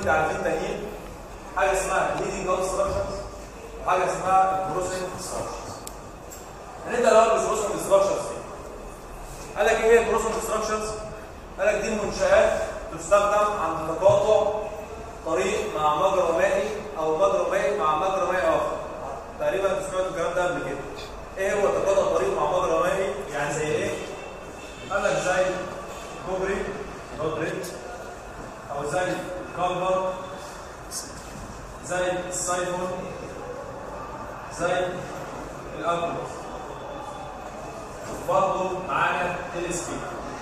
اثنين تعريفين تانيين حاجه اسمها ليدنج اوت ستراكشرز وحاجه اسمها بروسينج ستراكشرز هنبدا الاول بالبروسينج ستراكشرز قال لك ايه هي البروسينج ستراكشرز قال لك دي المنشآت تستخدم عند تقاطع طريق مع مجرى مائي او مجرى مائي مع مجرى مائي اخر تقريبا سمعتوا الكلام ده قبل كده ايه هو تقاطع طريق مع مجرى مائي يعني زي ايه قال لك زي كوبري او بريد او زي كالفر زي السايفون زي الابلوس برضه معانا تلسكيب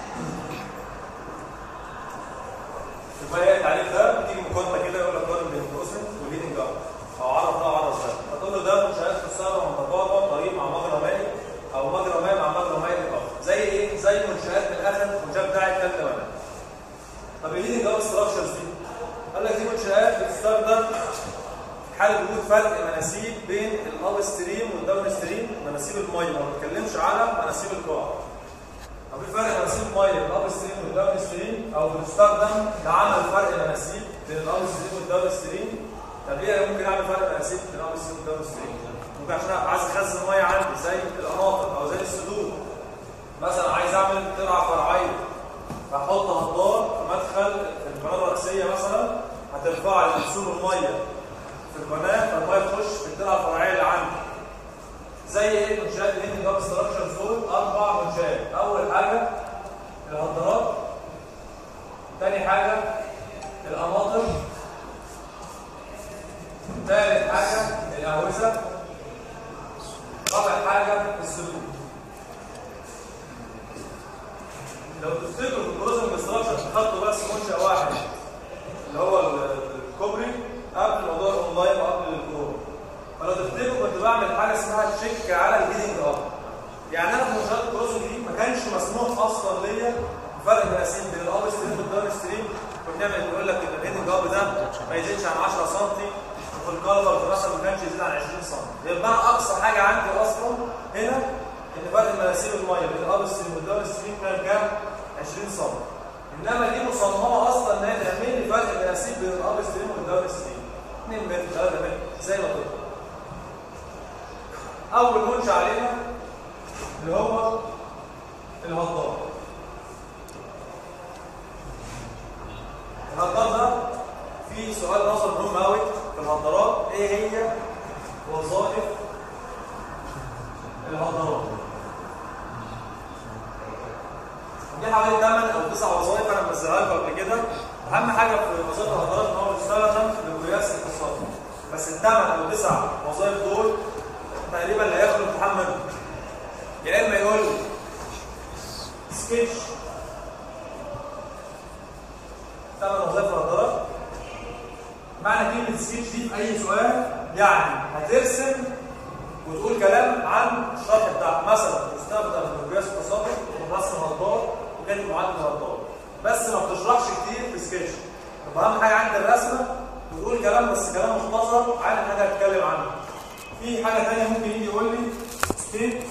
يبقى ايه التعريف ده تيجي مقارنه كده يقول لك قارن بين البروسنج والليدنج اب او عرف ده وعرف ده فتقول له ده منشات تستخدم عند تقاطع طريق مع مجرى مائي او مجرى مائي مع مجرى مائي اخر زي ايه؟ زي منشات من الاخر المنشات بتاعت ثالثه مدى طب الليدنج اب ستراكشرز دي قال لك دي منشات بتستخدم في حال وجود فرق مناسيب بين الاب ستريم والداون ستريم مناسيب الميه ما بنتكلمش على مناسيب القاع او في فرق مناسيب ميه بين الاب ستريم والداون ستريم او بتستخدم لعمل فرق مناسيب بين الاب ستريم والداون ستريم طب ليه ممكن اعمل فرق مناسيب بين الاب ستريم والداون ستريم ممكن عشان عايز اخزن ميه عندي زي القناطر او زي السدود مثلا عايز اعمل ترعه فرعيه فاحط هضار في مدخل في القناه الرئيسيه مثلا هترفع لي منسوب الميه في القناه فالميه تخش في الترعه الفرعيه اللي عندي زي ايه منشات الهيدنج اب ستراكشرز دول اربع منشات اول حاجه الهدرات ثاني حاجه القناطر ثالث حاجه الاهوزه رابع حاجه السدود لو تفتكروا في البروزنج ستراكشر خدتوا بس منشا واحد اللي هو الكوبري قبل موضوع الاونلاين وقبل الكورونا فلو تفتكروا كنت بعمل حاجه اسمها تشيك على الهيدنج اب يعني انا في منشات البروزنج دي ما كانش مسموح اصلا ليا فرق مناسيب بين الاب ستريم والداون ستريم كنت نعمل يقول لك ان الهيدنج اب ده ما يزيدش عن 10 سم وفي الكالفر مثلا ما كانش يزيد عن 20 سم يبقى انا اقصى حاجه عندي اصلا هنا ان فرق مناسيب الميه بين الاب ستريم والداون ستريم كان كام؟ 20 سم انما دي مصممه اصلا ان هي تعمل لي فرق مناسيب بين الاب ستريم والداون ستريم 2 متر 3 متر زي ما تقدر اول منشا علينا اللي هو الهضار الهضار ده في سؤال نظر مهم قوي في الهضارات ايه هي وظائف الهضارات دي حوالي 8 او 9 وظائف انا منزلها لكم قبل كده اهم حاجه في وظائف الهضارات ان هو بيستخدم لقياس التصادم بس الثمان او تسع وظائف دول تقريبا لا يخلو امتحان منهم يا اما يقول لي سكتش ثمان وظائف الهضارات معنى كلمه سكتش دي في اي سؤال يعني هترسم وتقول كلام عن الشرح بتاعك مثلا يستخدم لقياس التصادم رسم الهضار وكاتب معادله الهضار بس ما بتشرحش كتير في سكتش طب اهم حاجه عند الرسمه وتقول كلام بس كلام مختصر عن الحاجه اللي هتتكلم عنها في حاجه ثانيه ممكن يجي يقول لي ستيت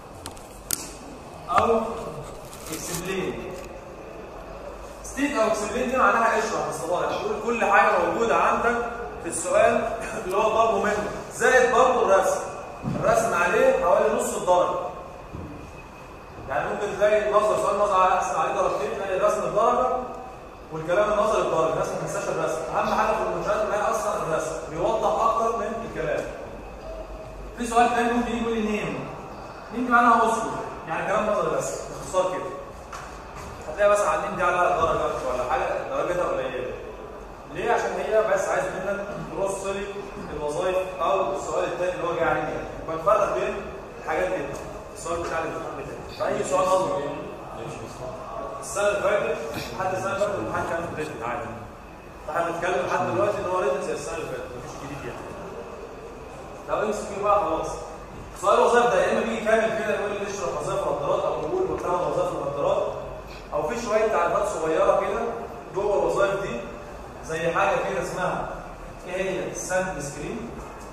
او اكسبلين ستيت او اكسبلين دي معناها اشرح باستفاضه يعني تقول كل حاجه موجوده عندك في السؤال اللي هو طالبه منك زائد برضه الرسم الرسم عليه حوالي نص الدرجه يعني ممكن تلاقي نظر سؤال نظر على احسن عليه درجتين تلاقي الرسم بدرجه والكلام النظري بدرجه الناس ما تنساش الرسم اهم حاجه في المنشات ان هي اصلا الرسم بيوضح اكتر من الكلام في سؤال ثاني ممكن يجي يقول لي نيم نيم دي معناها اذكر يعني كلام نظري بس باختصار كده هتلاقي مثلا على النيم دي على درجه ولا حاجه درجتها قليله ليه عشان هي بس عايز منك ترص لي الوظائف او السؤال الثاني اللي هو جاي عليه يبقى نفرق بين الحاجات دي السؤال بتاع الامتحان بتاعي فاي سؤال نظري السنه اللي فاتت لحد السنه اللي فاتت الامتحان كان ريتن عادي فاحنا بنتكلم لحد دلوقتي ان هو ريتن زي السنه اللي فاتت مفيش جديد يعني لو ام سي كيو بقى خلاص سؤال الوظائف ده يا اما بيجي كامل كده يقول لي اشرح وظائف الهدرات او نقول مكان وظائف الهدرات او في شويه تعريفات صغيره كده جوه الوظائف دي زي حاجه كده اسمها ايه هي الساند سكرين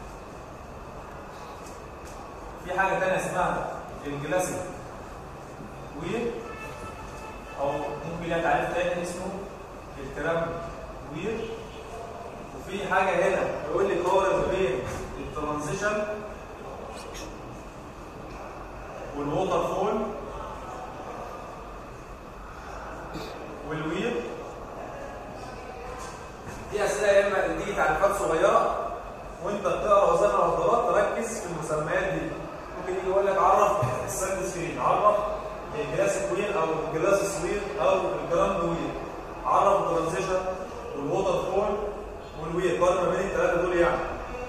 في حاجه ثانيه اسمها الجلاسيك وير او ممكن لها تعريف تاني اسمه الكرام وير في حاجه هنا يقول لي قارن ما بين الترانزيشن والووتر فول والوير دي اسئله يا اما تديك تعريفات صغيره وانت بتقرا وظائف الهضرات تركز في المسميات دي ممكن يجي يقول لك عرف الساند سكرين عرف الجلاس كويل او الجلاس سوير او الجراند ويل عرف الترانزيشن والووتر فول والوير قارن ما بين الثلاثه دول يعني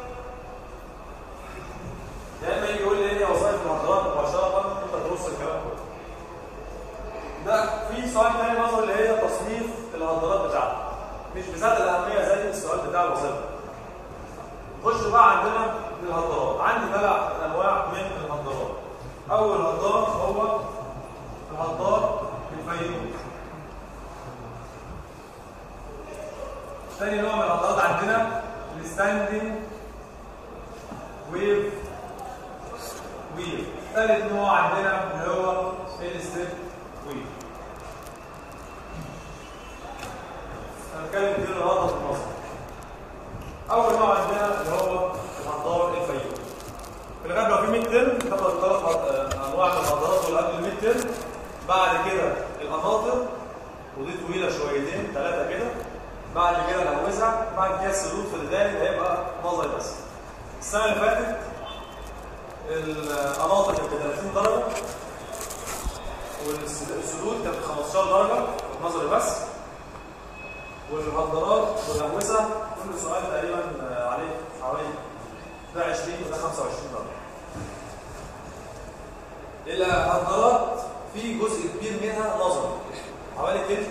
يا اما يجي يقول لي ايه وظائف الهضرات مباشره انت تبص الكلام كله ده في سؤال تاني نظري اللي هي تصنيف الهضرات بتاعتك مش بذات الاهميه زي السؤال بتاع الوظيفه نخش بقى عندنا الهضرات عندي ثلاث انواع من الهضرات اول هضار هو الهضار الفيروس ثاني نوع من الهضرات عندنا الستاندنج ويف ويف ثالث نوع عندنا اللي هو الستيب ويف هنتكلم كتير النهارده في مصر اول نوع عندنا اللي هو الهضار الفيروس في الغالب لو في 100 ترم تاخد ثلاث انواع من الهضارات دول قبل ال 100 ترم بعد كده القناطر ودي طويله شويتين ثلاثه كده بعد كده الهوزه بعد كده السدود في الغالب هيبقى نظري بس السنه اللي فاتت القناطر كانت ب 30 درجه والسدود كانت ب 15 درجه نظري بس والمهدرات والهوسه كل سؤال تقريبا عليه حوالي ده 20 وده 25 درجه. الهدرات في جزء كبير منها نظري حوالي تلت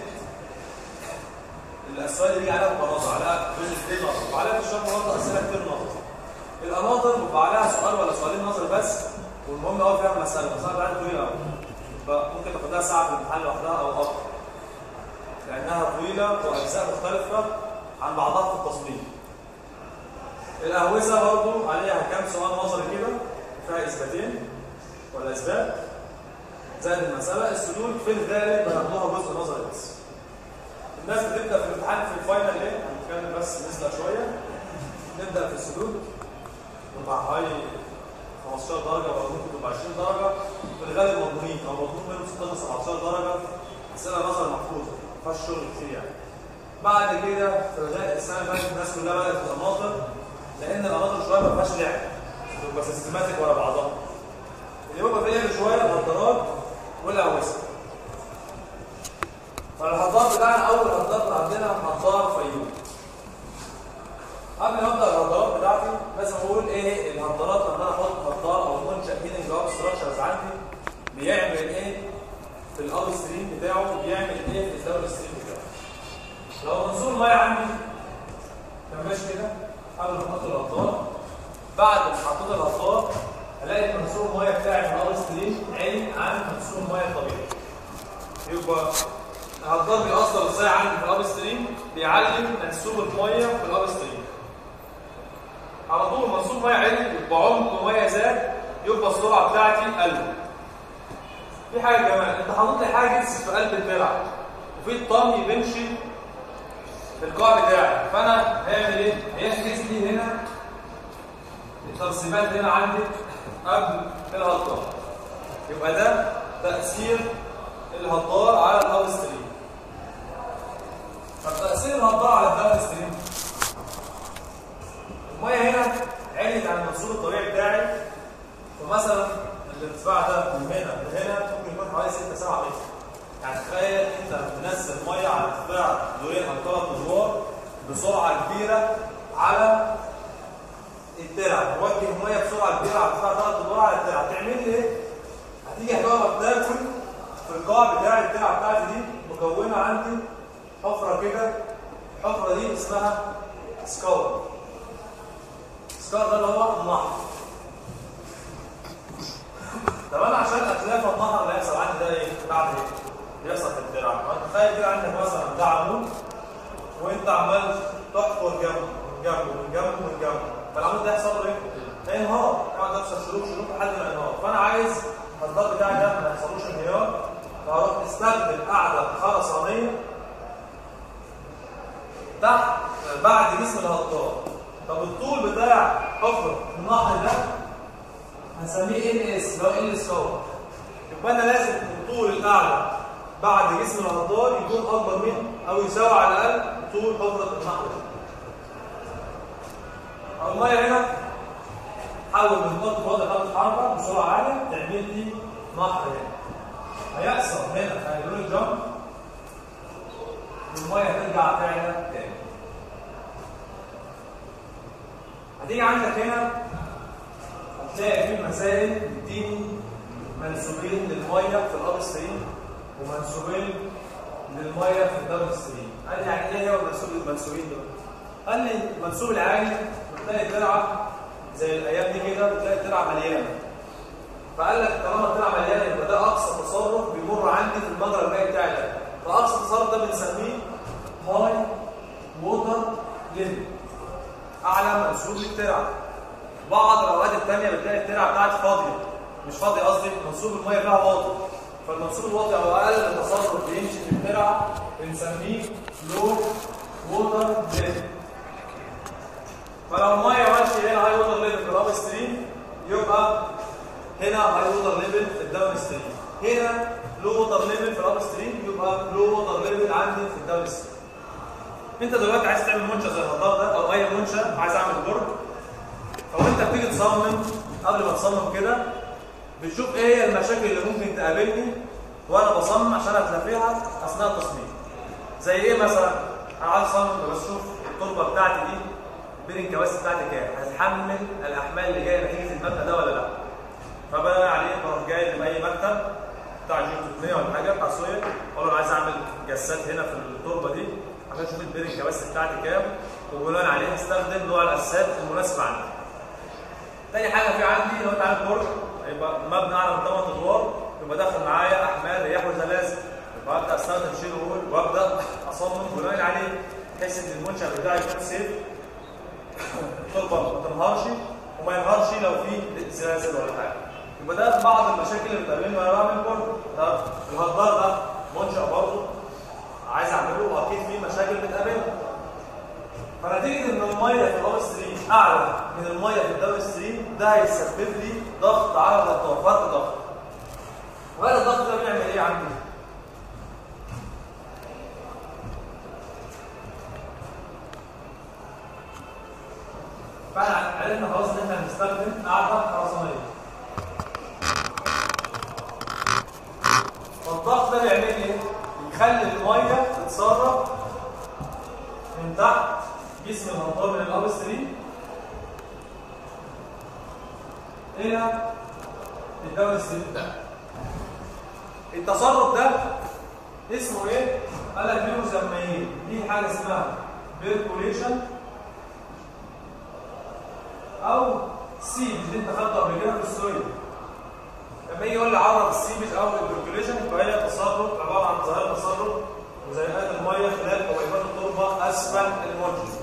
السؤال اللي بيجي عليها بيبقى نظري عليها جزء كبير نظري وعليها في الشرح برضه اسئله كتير نظري. القناطر بيبقى عليها سؤال ولا سؤالين نظري بس والمهم قوي فيها مساله، المساله بتاعتها طويله قوي. فممكن تاخدها ساعه في الامتحان لوحدها او اكتر. لأنها طويلة وأجزاء مختلفة عن بعضها في التصميم. الأهوزة برضو عليها كام سؤال نظري كده فيها إثباتين ولا إثبات زائد المسألة السدود في الغالب بناخدوها جزء نظري بس. الناس بتبدأ في الامتحان في الفاينل إيه؟ هنتكلم بس نسلع شوية. نبدأ في السدود تبقى حوالي 15 درجة أو ممكن تبقى 20 درجة في الغالب مضمونين أو مضمون منهم 16 17 درجة أسئلة نظر محفوظة ما فيهاش شغل كتير يعني. بعد كده في الغالب السنه اللي فاتت الناس كلها بدات في القناطر لان القناطر شويه ما فيهاش لعب بتبقى سيستماتيك ورا بعضها. اللي بيبقى فيه لعب شويه الهدارات والاوسط. فالهدار بتاعنا اول هدار عندنا هدار فيوم. قبل ما ابدا الهدارات بتاعتي لازم اقول ايه الهدارات لما انا احط هدار او منشا هيدنج جواب ستراكشرز عندي بيعمل ايه في الاب ستريم بتاعه بيعمل ايه في الداون ستريم بتاعه لو منظور الميه عندي كان ماشي كده قبل ما احط الهطار بعد ما حطيت الهطار الاقي منسوب الميه بتاعي في الاب ستريم عالي عن منسوب الميه الطبيعي يبقى الهطار بيأثر ازاي عندي في الاب ستريم بيعلي منسوب الميه في الاب ستريم على طول منسوب ميه عالي يبقى عمق الميه زاد يبقى السرعه بتاعتي قلت في حاجه كمان انت حاطط لي حاجز في قلب الدرع وفي الطمي بيمشي في القاع بتاعي فانا هيعمل ايه؟ هيحجز لي هنا الترسيبات هنا عندي قبل الهطار يبقى ده تاثير الهطار على الهاو ستريم طب تاثير الهطار على الداون ستريم الميه هنا علت عن المنسوب الطبيعي بتاعي فمثلا الارتفاع ده من هنا لهنا ممكن يكون حوالي 6 7 متر يعني تخيل انت بتنزل ميه على ارتفاع دورين او ثلاث ادوار بسرعه كبيره على الترع توجه ميه بسرعه كبيره على ارتفاع ثلاث ادوار على الترع تعمل لي ايه؟ هتيجي هتقف تاكل في القاع بتاع الترع بتاعتي دي مكونه عندي حفره كده الحفره دي اسمها سكار سكار ده اللي هو النحر طب انا عشان اتلافى النهر اللي هيحصل عندي ده ايه؟ بعد ايه؟ بيحصل في الدرع، تخيل كده عندك مثلا ده عمود وانت عمال تحفر جنبه من جنبه من جنبه من جنبه، فالعمود ده يحصل له ايه؟ هينهار، يقعد يحصل شروق شروق لحد ما ينهار، فانا عايز الضغط بتاعي ده ما يحصلوش انهيار فهروح استخدم قاعده خرسانيه تحت بعد جسم الهضار طب الطول بتاع حفره النهر ده هنسميه ان اس اللي هو ال سكور يبقى انا لازم الطول الاعلى بعد جسم الهضار يكون اكبر من او يساوي على الاقل طول حفره النهر ده الميه هنا حول من خط وضع خط حركه بسرعه عاليه تعمل لي نهر هنا هيحصل هنا هيدروليك جامب والميه ترجع فعلا تاني هتيجي عندك هنا هتلاقي في مسائل بتديني منسوبين للميه في الاب ستريم ومنسوبين للميه في الداون ستريم قال لي يعني ايه هو المنسوب المنسوبين دول؟ قال لي المنسوب العالي بتلاقي الترعه زي الايام دي كده بتلاقي الترعه مليانه فقال لك طالما الترعه مليانه يبقى ده اقصى تصرف بيمر عندي في المجرى المائي بتاعي ده فاقصى تصرف ده بنسميه هاي ووتر ليميت اعلى منسوب للترعه بعض الاوقات الثانيه بتلاقي الترعه بتاعتي فاضيه مش فاضيه قصدي منسوب الميه فيها واطي فالمنسوب الواطي او اقل تصرف بيمشي في الترعه بنسميه لو ووتر ليميت فلو الميه ماشيه هنا هاي ووتر ليفل في الاب ستريم يبقى هنا هاي ووتر ليفل في الداون ستريم هنا لو ووتر ليفل في الاب ستريم يبقى لو ووتر ليفل عندي في الداون ستريم انت دلوقتي عايز تعمل منشا زي الهضاب ده او اي منشا عايز اعمل برج فوانت بتيجي تصمم قبل ما تصمم كده بتشوف ايه هي المشاكل اللي ممكن تقابلني وانا بصمم عشان اتلافيها اثناء التصميم زي ايه مثلا انا عايز اصمم بشوف التربه بتاعتي دي بين الكباسي بتاعتي كام هتحمل الاحمال اللي جايه نتيجه المبنى ده ولا لا فبناء عليه بروح جاي لاي مكتب بتاع جيو 300 ولا حاجه بتاع سويا اقول له انا عايز اعمل جسات هنا في التربه دي عشان اشوف البين الكباسي بتاعتي كام وبناء عليه استخدم نوع الاساسات المناسب عندي تاني حاجه في عندي لو انت عامل برج يبقى مبنى اعلى من 8 ادوار يبقى داخل معايا احمال رياح وزلازل يبقى ابدا استخدم شيل وول وابدا اصمم بناء عليه بحيث ان المنشا بتاعي يكون سيف التربه ما تنهارش وما ينهارش لو في زلازل ولا حاجه يبقى ده بعض المشاكل اللي بتقابلني وانا بعمل برج طب الهدار ده منشا برضه عايز اعمله واكيد في مشاكل بتقابلنا فنتيجه ان الميه في الاب ستريم اعلى من الميه في الداون ستريم ده هيسبب لي ضغط على الغطاء فرق ضغط وهذا الضغط ده بيعمل ايه عندي؟ فاحنا عرفنا خلاص ان احنا هنستخدم قاعده خرسانيه فالضغط ده بيعمل ايه؟ بيخلي الميه تتسرب من تحت جسم الهضار من الاب ستريم الى الداون ستريم ده التسرب ده اسمه ايه؟ قال لك ليه مسميين دي حاجه اسمها بيركوليشن او سيج اللي انت خدته قبل كده في السويل لما يجي يقول لي عرف السيبج او البيركوليشن يبقى هي تسرب عباره عن ظاهره تسرب وزيقات الميه خلال حويبات التربه اسفل المنشأ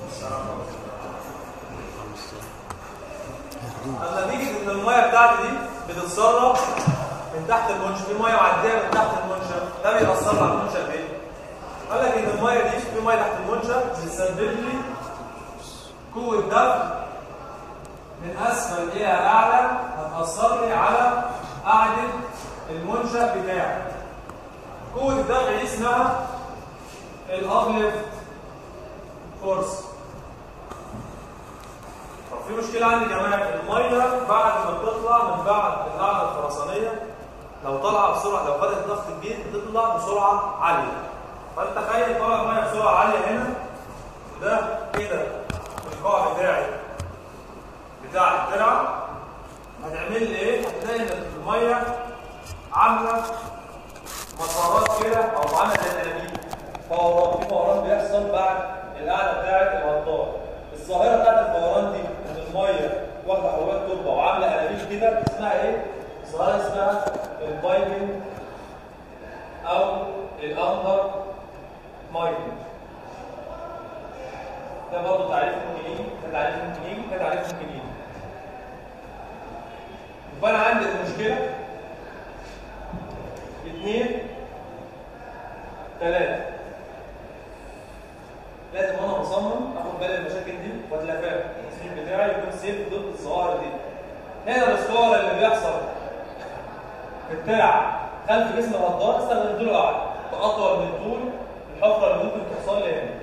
نتيجه ان الميه بتاعتي دي بتتسرب من تحت المنشأ في ميه معديه من تحت المنشأ ده بيأثر على المنشأ بايه؟ قال لك ان الميه دي في ميه تحت المنشأ بتسبب لي قوه دفع من اسفل الى اعلى هتاثر لي على قاعده المنشا بتاعي قوه الدفع دي اسمها الابليفت فورس طب في مشكله عندي كمان الميه بعد ما بتطلع من بعد القاعده الخرسانيه لو طالعه بسرعه لو بدات ضغط كبير بتطلع بسرعه عاليه فانت تخيل طالع ميه بسرعه عاليه هنا ده كده القاع بتاعي بتاع الترعه هتعمل لي ايه؟ هتلاقي ان الميه عامله مسارات كده او عامله زي الانابيب فوران في فوران بيحصل بعد القعده بتاعت الغطاء الظاهره بتاعت الفوران دي ان الميه واخده حبوبات تربه وعامله انابيب كده اسمها ايه؟ ظاهره اسمها البايبنج او الاندر مايبنج ده برضه تعريف ممكن يجي ده تعريف ممكن يجي ده تعريف ممكن يجي يبقى انا عندي المشكله اثنين ثلاثه لازم وانا بصمم اخد واخد بالي من المشاكل دي واتلافاها التصميم بتاعي يكون سيف ضد الظواهر دي هنا السكور اللي بيحصل بتاع خلف جسم الغدار استخدمت له قاعده باطول من طول الحفره اللي ممكن تحصل لي هنا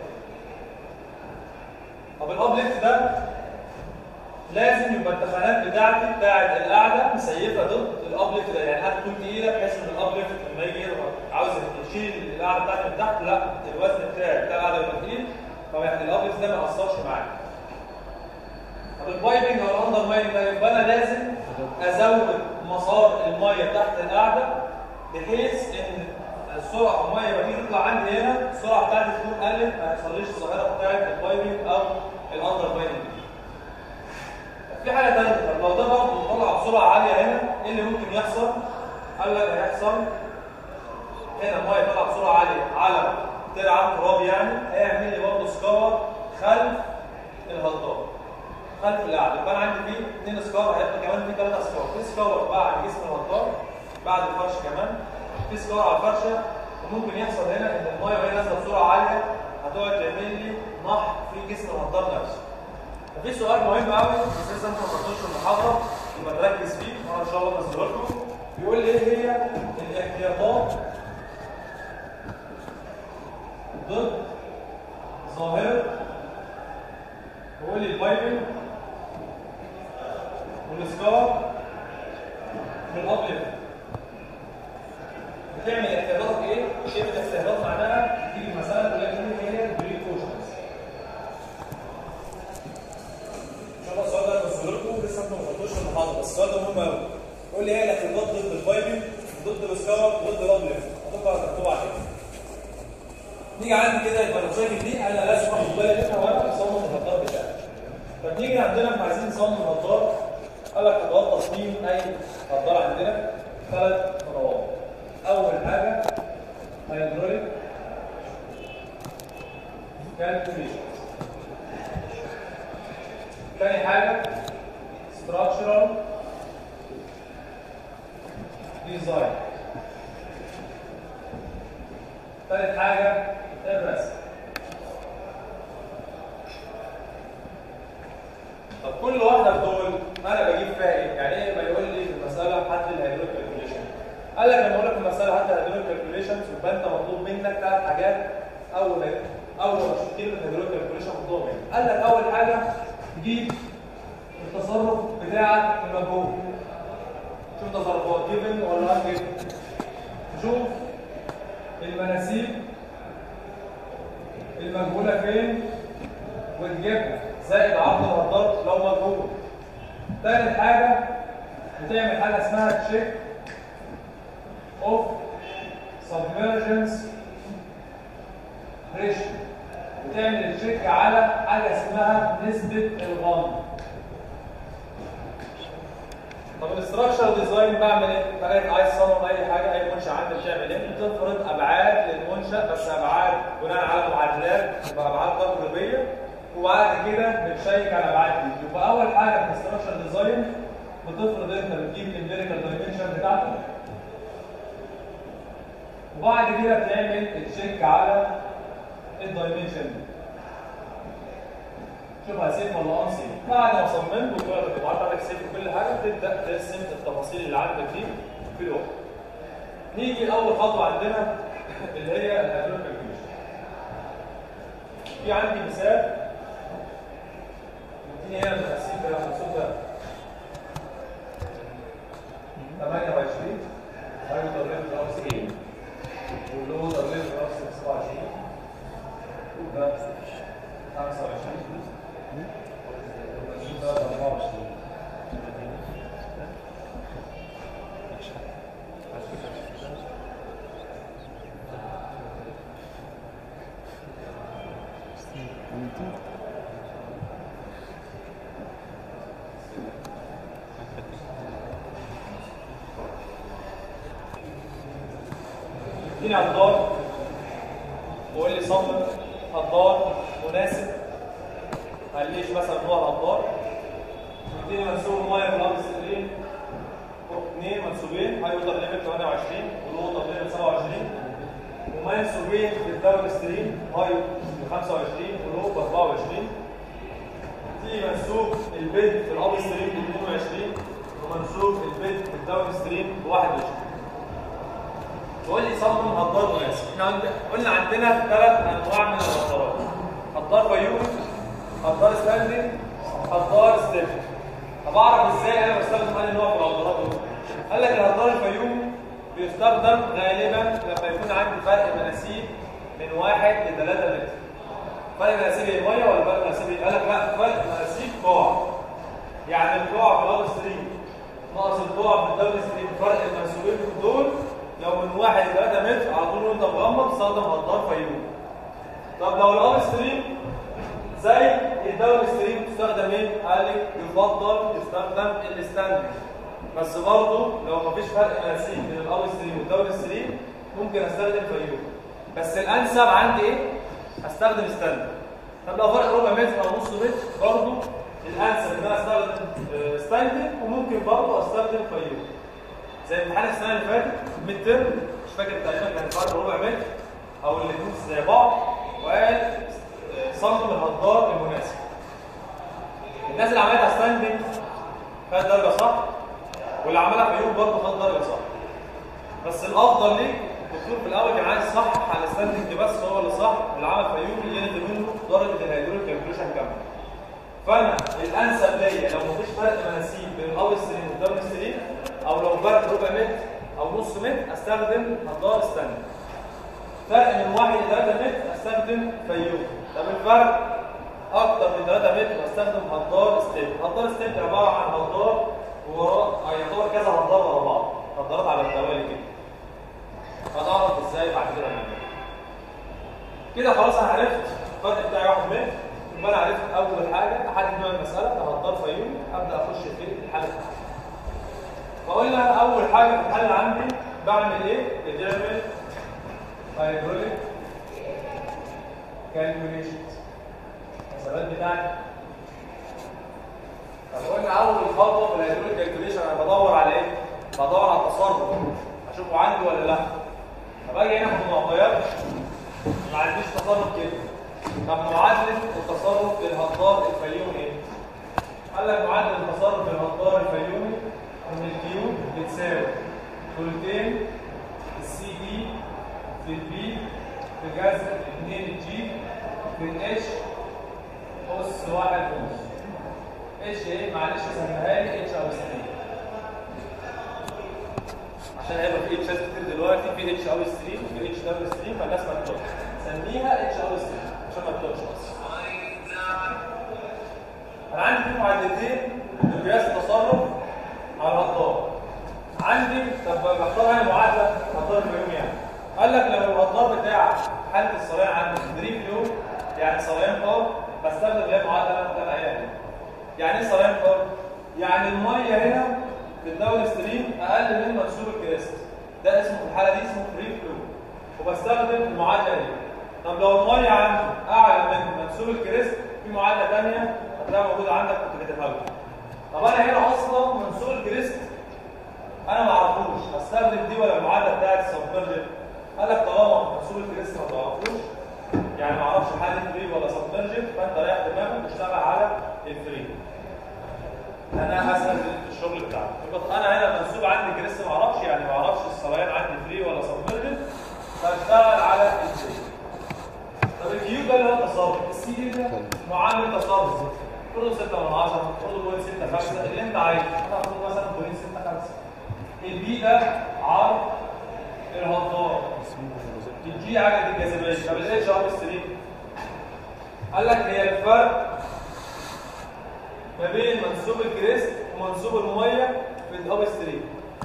طب الابليفت ده لازم يبقى التخانات بتاعتي بتاعت القاعده مسيفه ضد الابليفت ده يعني هتكون تقيله بحيث ان الابليفت لما يجي يضغط عاوز يشيل القاعده بتاعتي من تحت لا الوزن بتاعي بتاع القاعده يبقى تقيل فيعني الابليفت ده ما ياثرش معايا طب البايبنج او الاندر مايننج ده يبقى انا لازم ازود مسار الميه تحت القاعده بحيث ان السرعه الميه لما تيجي تطلع عندي هنا السرعه بتاعتي تكون قلت ما يحصليش الظاهره بتاعت البايبنج او الاندر مايننج في حاجه ثانيه طب لو ده برضه طلع بسرعه عاليه هنا ايه اللي ممكن يحصل؟ قال لك هيحصل هنا الميه طلع بسرعه عاليه على ترعه تراب يعني هيعمل لي برضه سكور خلف الهضاب خلف القاعده يبقى انا عندي فيه اثنين سكور هيبقى كمان في ثلاثه سكور في سكور بعد جسم الهضاب بعد الفرش كمان في سكور على الفرشه وممكن يحصل هنا ان الميه وهي نازله بسرعه عاليه هتقعد تعمل لي نحر في جسم الهضاب نفسه ففي سؤال مهم قوي بس لسه انت ما خدتوش في المحاضره يبقى نركز فيه وانا ان شاء الله بنزله لكم بيقول لي ايه هي الاحتياطات ضد ظاهره بيقول لي البايبل والسكار والابليفت بتعمل احتياطات ايه؟ كلمه احتياطات معناها تيجي مساله تقول لك ايه هي البريكوشنز ان شاء الله السؤال ده بس لكم لسه انتم ما خدتوش في المحاضره بس السؤال ده مهم قوي قول لي ايه الاحتياطات ضد البايبنج ضد السكار ضد الابليفت هتبقى مكتوب عليها نيجي عندي كده يبقى المشاكل دي انا لازم اخد بالي منها وانا بصمم الهضار بتاعي طب نيجي عندنا احنا عايزين نصمم هضار قال لك خطوات تصميم اي هضار عندنا ثلاث خطوات اول حاجه هيدروليك كالكوليشن تاني حاجه structural design ثالث حاجة الرسم طب كل واحدة من دول أنا بجيب فيها إيه؟ يعني إيه ما يقول لي في المسألة حد الهيدروليك كالكوليشن قال لك لما أقول لك في المسألة حد الهيدروليك كالكوليشن يبقى أنت مطلوب منك ثلاث حاجات أول أول ما تشوف كلمة هيدروليك كالكوليشن مطلوب منك قال لك أول حاجة تجيب التصرف بتاعك المجهول شوف تصرفات جيفن ولا ان جيفن تشوف المناسيب المجهوله فين وتجيبها زائد عرض الهضار لو مجهول ثالث حاجه بتعمل حاجه اسمها تشيك اوف سبمرجنس ريشيو بتعمل تشيك على حاجه اسمها نسبه الغمر طب الاستراكشر ديزاين بعمل ايه؟ بلاقي عايز اصمم اي حاجه اي منشا عندي بتعمل ايه؟ بتفرض ابعاد للمنشا بس ابعاد بناء على معادلات تبقى ابعاد تقريبيه وبعد كده بتشيك على الابعاد دي يبقى اول حاجه في الاستراكشر ديزاين بتفرض انت بتجيب الامبيريكال دايمنشن بتاعتك وبعد كده بتعمل تشيك على الدايمنشن دي شوف هسيف ولا انسيف بعد ما صممت وطلعت القطاعات عندك سيف وكل حاجه تبدا ترسم التفاصيل اللي عندك دي في الوقت نيجي اول خطوه عندنا اللي هي الهيدروليك كالكوليشن في عندي مثال اديني هنا التقسيم ده محسوب ده 28 هايدر ليفل راس ايه واللودر ليفل راس 27 وده 25 اديني عطار وقول لي صمم عطار مناسب قاليش مثلا نوع عطار اديني منسوب ميه في الارض سترين اثنين منسوبين هاي ووتر ليفل 28 والووتر ليفل 27 ومنسوبين في الداون ستريم هاي ب 25 ولو ب 24 في منسوب البيت في الاب ستريم ب 22 ومنسوب البيت في الداون ستريم ب 21 تقول لي صمم هدار مناسب احنا عند- قلنا عندنا ثلاث انواع من الهدارات هدار بيومي هدار ستاندنج هدار ستيب طب اعرف ازاي انا بستخدم انهي نوع من الهدارات دول قال لك الهدار الفيومي بيستخدم غالبا لما يكون عندي فرق مناسيب من 1 ل 3 متر فرق مناسيب ايه ميه ولا فرق مناسيب ايه؟ قال لك لا فرق مناسيب قاع يعني القاع في الاب ستريم ناقص القاع في الدبل ستريم فرق المنسوبين دول لو من 1 ل 3 متر على طول وانت مغمض استخدم هدار فيوم طب لو الاب ستريم زي الدبل ستريم تستخدم ايه؟ قال لك يفضل تستخدم الستاندنج بس برضه لو مفيش فرق مناسيب بين الاب ستريم والدبل ستريم ممكن استخدم فيوم بس الانسب عندي ايه؟ استخدم ستاندنج طب لو فرق ربع متر او نص متر برضه الانسب ان انا استخدم آه، ستاندنج وممكن برضه استخدم فيوم زي امتحان السنه اللي فاتت ميد ترم مش فاكر تقريبا كان فرق ربع متر او الاثنين زي بعض وقال آه، صمم الهدار المناسب الناس اللي عملتها ستاندنج خدت درجه صح واللي عملها فيوم برضه خد درجه صح بس الافضل ليك الدكتور في الاول كان عايز يصحح على الستاندنج بس هو اللي صح اللي عمل فيوم يلغي منه درجه الهيدروليك كالكوليشن كامله فانا الانسب ليا لو مفيش فرق مناسيب بين الاب ستريم والداون ستريم او لو فرق ربع متر او نص متر استخدم هدار ستاندنج فرق من 1 ل 3 متر استخدم فيوم طب الفرق اكتر من 3 متر استخدم هدار ستيب هدار ستيب عباره عن هدار ووراه يعتبر كذا هدار ورا بعض هدارات على التوالي كده هنعرف ازاي بعد كده نعمل كده خلاص انا عرفت الفرق بتاعي 1 متر يبقى انا عرفت اول حاجه احدد نوع المساله ده هدار فيوم ابدا اخش في الحل بتاعي فقلنا اول حاجه في الحل عندي بعمل ايه؟ بتعمل هيدروليك كالكوليشن الحسابات بتاعتي طب قلنا اول خطوه في الهيدروليك كالكوليشن انا بدور على ايه؟ بدور على التصرف اشوفه عندي ولا لا طب اجي هنا في المعطيات ما عنديش تصرف كده طب معادله التصرف للهدار الفيومي ايه؟ قال لك معادله التصرف للهدار الفيومي ان الكيو بتساوي ثلثين السي دي في البي في جذر 2 الجي في الاتش اس واحد ونص اتش ايه معلش سميها لي اتش او ستريم عشان هيبقى في اتشات كتير دلوقتي في اتش او ستريم وفي اتش دبل ستريم فالناس ما تتوهش سميها اتش او ستريم عشان ما تتوهش اصلا انا عندي في معادلتين لقياس التصرف على الهدار عندي طب بختار انا معادله هدار اليوم يعني قال لك لو الهدار بتاعك حاله الصليان عندي دريم فلو يعني صليان قار بستخدم اللي هي المعادله اللي انا قايلها دي. يعني ايه صليان قار؟ يعني الميه هنا في الداون ستريم اقل من منسوب الكريست ده اسمه في الحاله دي اسمه فري فلو وبستخدم المعادله دي طب لو الميه عندي اعلى من منسوب الكريست في معادله ثانيه هتلاقيها موجوده عندك كنت كاتبها لك طب انا هنا اصلا منسوب الكريست انا ما اعرفوش استخدم دي ولا المعادله بتاعت السبمرجن قال لك طالما منسوب الكريست ما تعرفوش يعني ما اعرفش حاله فري ولا سبمرجن فانت رايح دماغك تشتغل على الفري انا اسهل في الشغل بتاعي يبقى انا هنا منسوب عندي كريست ما اعرفش يعني ما اعرفش الصليان عندي فري ولا سبمرجن فاشتغل على الفري طب الكيو ده اللي هو التصرف السي دي ده معامل تصرف خده 6 من 10 خده بوينت 6 5 اللي انت عايزه انا هاخد مثلا بوينت 6 5 البي ده عرض الهدار الجي عدد الجاذبيه طب الاتش ار ستريم قال لك هي الفرق ما بين منسوب الكريست ومنسوب الميه في الاب ستريم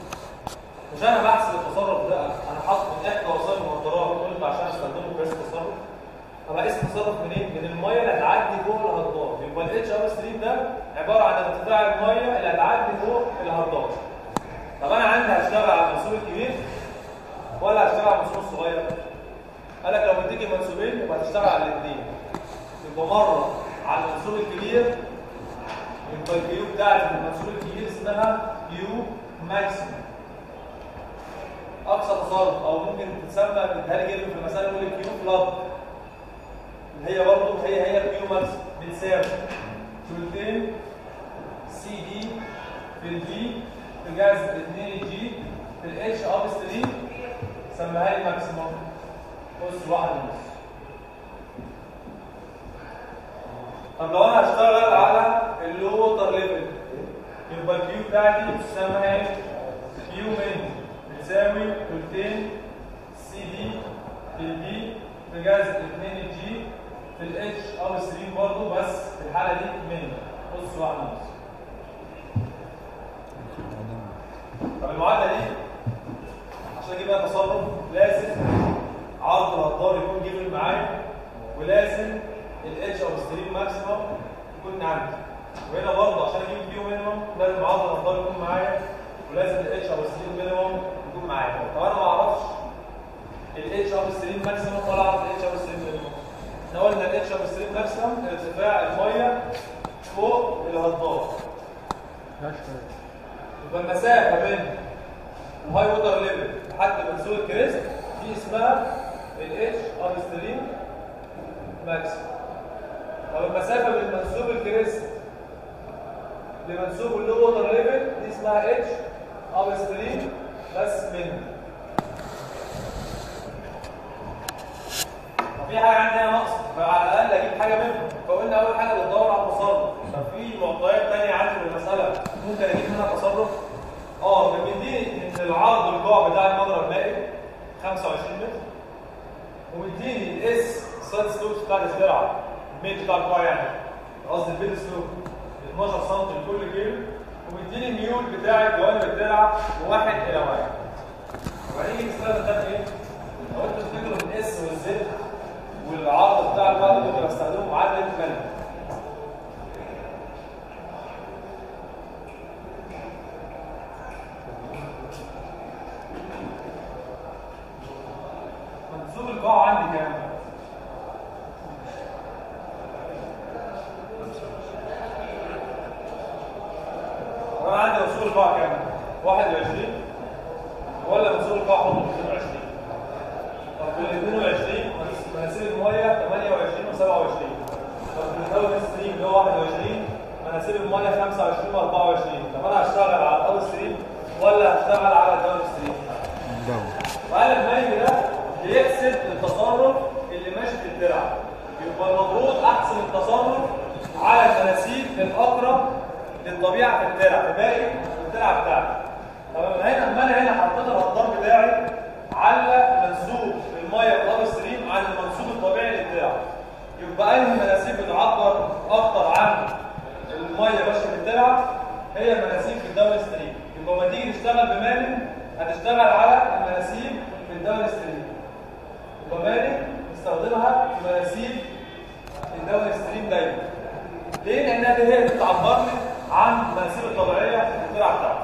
مش انا بحسب التصرف ده انا حاطط من احدى وسائل المهدرات قلت عشان استخدمه كريست تصرف طب اقيس التصرف منين؟ من الميه اللي هتعدي فوق الهدار يبقى الاتش ار ستريم ده عباره عن ارتفاع الميه اللي هتعدي فوق الهدار طب انا عندي هشتغل على المنسوب الكبير ولا هشتغل على المنسوب الصغير؟ قال لك لو مديك منسوبين يبقى هتشتغل على الاثنين يبقى مره على المنسوب الكبير يبقى الكيو بتاعت المنسوب الكبير اسمها كيو ماكسيمم اقصى تصرف او ممكن تتسمى بتهيألي كده في المساله نقول الكيو كلاب اللي هي برضه هي هي الكيو ماكسيمم بتساوي ثلثين سي دي في البي في جذر 2 جي في الاتش اب ستريم سميها لي ماكسيموم بص واحد ونص طب لو انا هشتغل على اللوتر ليفل يبقى الكيو بتاعتي بتسمى ايه؟ كيو من بتساوي ثلثين سي دي في البي في جذر 2 جي في الاتش اب ستريم برضه بس في الحاله دي من نص واحد ونص طب المعادله دي عشان اجيب بقى تصرف لازم عرض الهضار يكون جيفن معايا ولازم الاتش او ستريم ماكسيمم يكون عندي وهنا برضه عشان اجيب كيو مينيمم لازم عرض الهضار يكون معايا ولازم الاتش او ستريم مينيمم يكون معايا طب انا ما اعرفش الاتش او ستريم ماكسيمم ولا اعرف الاتش او ستريم مينيمم احنا قلنا الاتش او ستريم ماكسيمم ارتفاع الميه فوق الهضار يبقى المسافه بين الهاي ووتر ليفل لحد منسوب الكريست دي اسمها الاتش اب ستريم ماكسيمم طب المسافه من منسوب الكريست لمنسوب اللو ووتر ليفل دي اسمها اتش اب ستريم بس من في حاجه عندي هنا ناقصه فعلى الاقل اجيب حاجه منهم فقلنا اول حاجه بتدور على التصرف ففي معطيات ثانيه عندي في المساله ممكن اجيب منها تصرف اه بيديني ان العرض القاع بتاع المجرى المائي 25 متر ومديني الاس سايد سلوبس بتاع الزرعه الميل بتاع القاع يعني قصدي البيد سلوب 12 سم لكل كيلو ومديني الميول بتاع جوانب الدرع واحد الى واحد وهنيجي نستخدم ده في ايه؟ لو انتوا تفتكروا الاس والزد والعرض بتاع القاع ده كنت بستخدمه معادله الملك منسوب القاع عندي كام؟ انا عندي منسوب القاع كام؟ 21 ولا منسوب القاع حطه 22 طب في ال 22 مناسيب الميه 28 و 27 طب في الدوري ستريم اللي هو 21 مناسيب الميه 25 و 24 طب انا هشتغل على الدوري ستريم ولا هشتغل على الدوري ستريم؟ وقال المالك ده بيحسب التصرف اللي ماشي في الدرع يبقى المفروض احسب التصرف على المناسيب الاقرب للطبيعه في الدرع في باقي الدرع بتاعتي طب أنا هنا اما انا هنا حطيت الهضار بتاعي على منسوب الميه في الاب ستريم عن المنسوب الطبيعي للدرع يبقى انهي مناسيب بتعبر اكتر عن الميه ماشيه في الدرع هي المناسيب في الدوري ستريم يبقى لما تيجي تشتغل بمالك هتشتغل على المناسيب في الدوري ستريم يبقى مالك نستخدمها في مناسيب الدوري ستريم دايما ليه؟ لانها دي هي اللي بتعبر لي عن المناسيب الطبيعيه في الدرع بتاعتي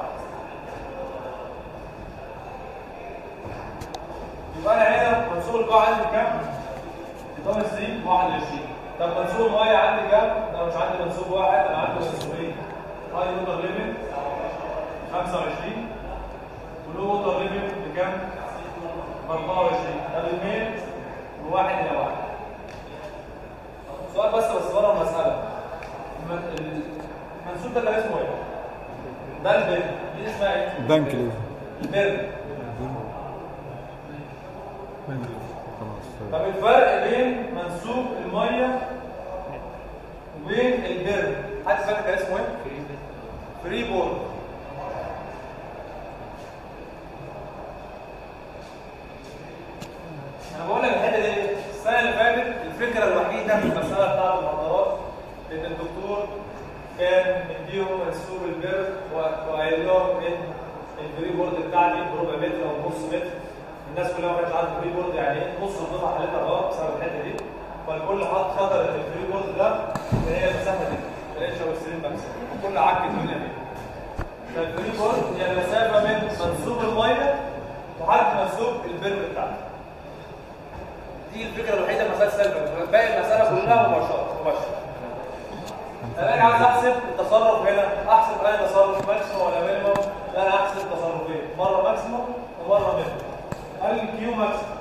يبقى انا هنا منسوب القاع عندي كام؟ الدوري ستريم 21 طب منسوب الميه عندي كام؟ انا مش عندي منسوب واحد انا عندي منسوبين هاي ووتر ليفل 25 ولو ووتر ليفل بكام؟ ب 24 طب الميل بواحد الى واحد سؤال بس بس بره المساله الم- المنسوب ده كان اسمه ايه؟ ده البر دي اسمها ايه؟ بنك ليه البر خلاص طب الفرق بين منسوب الميه وبين البر حد فاكر كان اسمه ايه؟ فري بورد انا بقول لك الحته دي السنه اللي فاتت الفكره الوحيده في المساله بتاعت المحاضرات ان الدكتور كان مديهم منسوب البر و- وقايل لهم ان الفري بورد بتاعتي بربع متر او نص متر الناس كلها ما كانتش عارفه الفري بورد يعني ايه نص القطعه حالتها غلط بسبب الحته دي فالكل حط خطر ان الفري بورد ده اللي هي المسافه دي الاتش او السليم بس الكل عك الدنيا فيه فالفري بورد هي المسافه من منسوب الميه لحد منسوب البر بتاعتي دي الفكره الوحيده في مساله سلبه باقي المساله كلها مباشره مباشره انا أجي عايز احسب التصرف هنا احسب اي تصرف ماكسيموم ولا مينيموم لا انا احسب تصرفين مره ماكسيموم ومره مينيموم قال لي الكيو ماكسيموم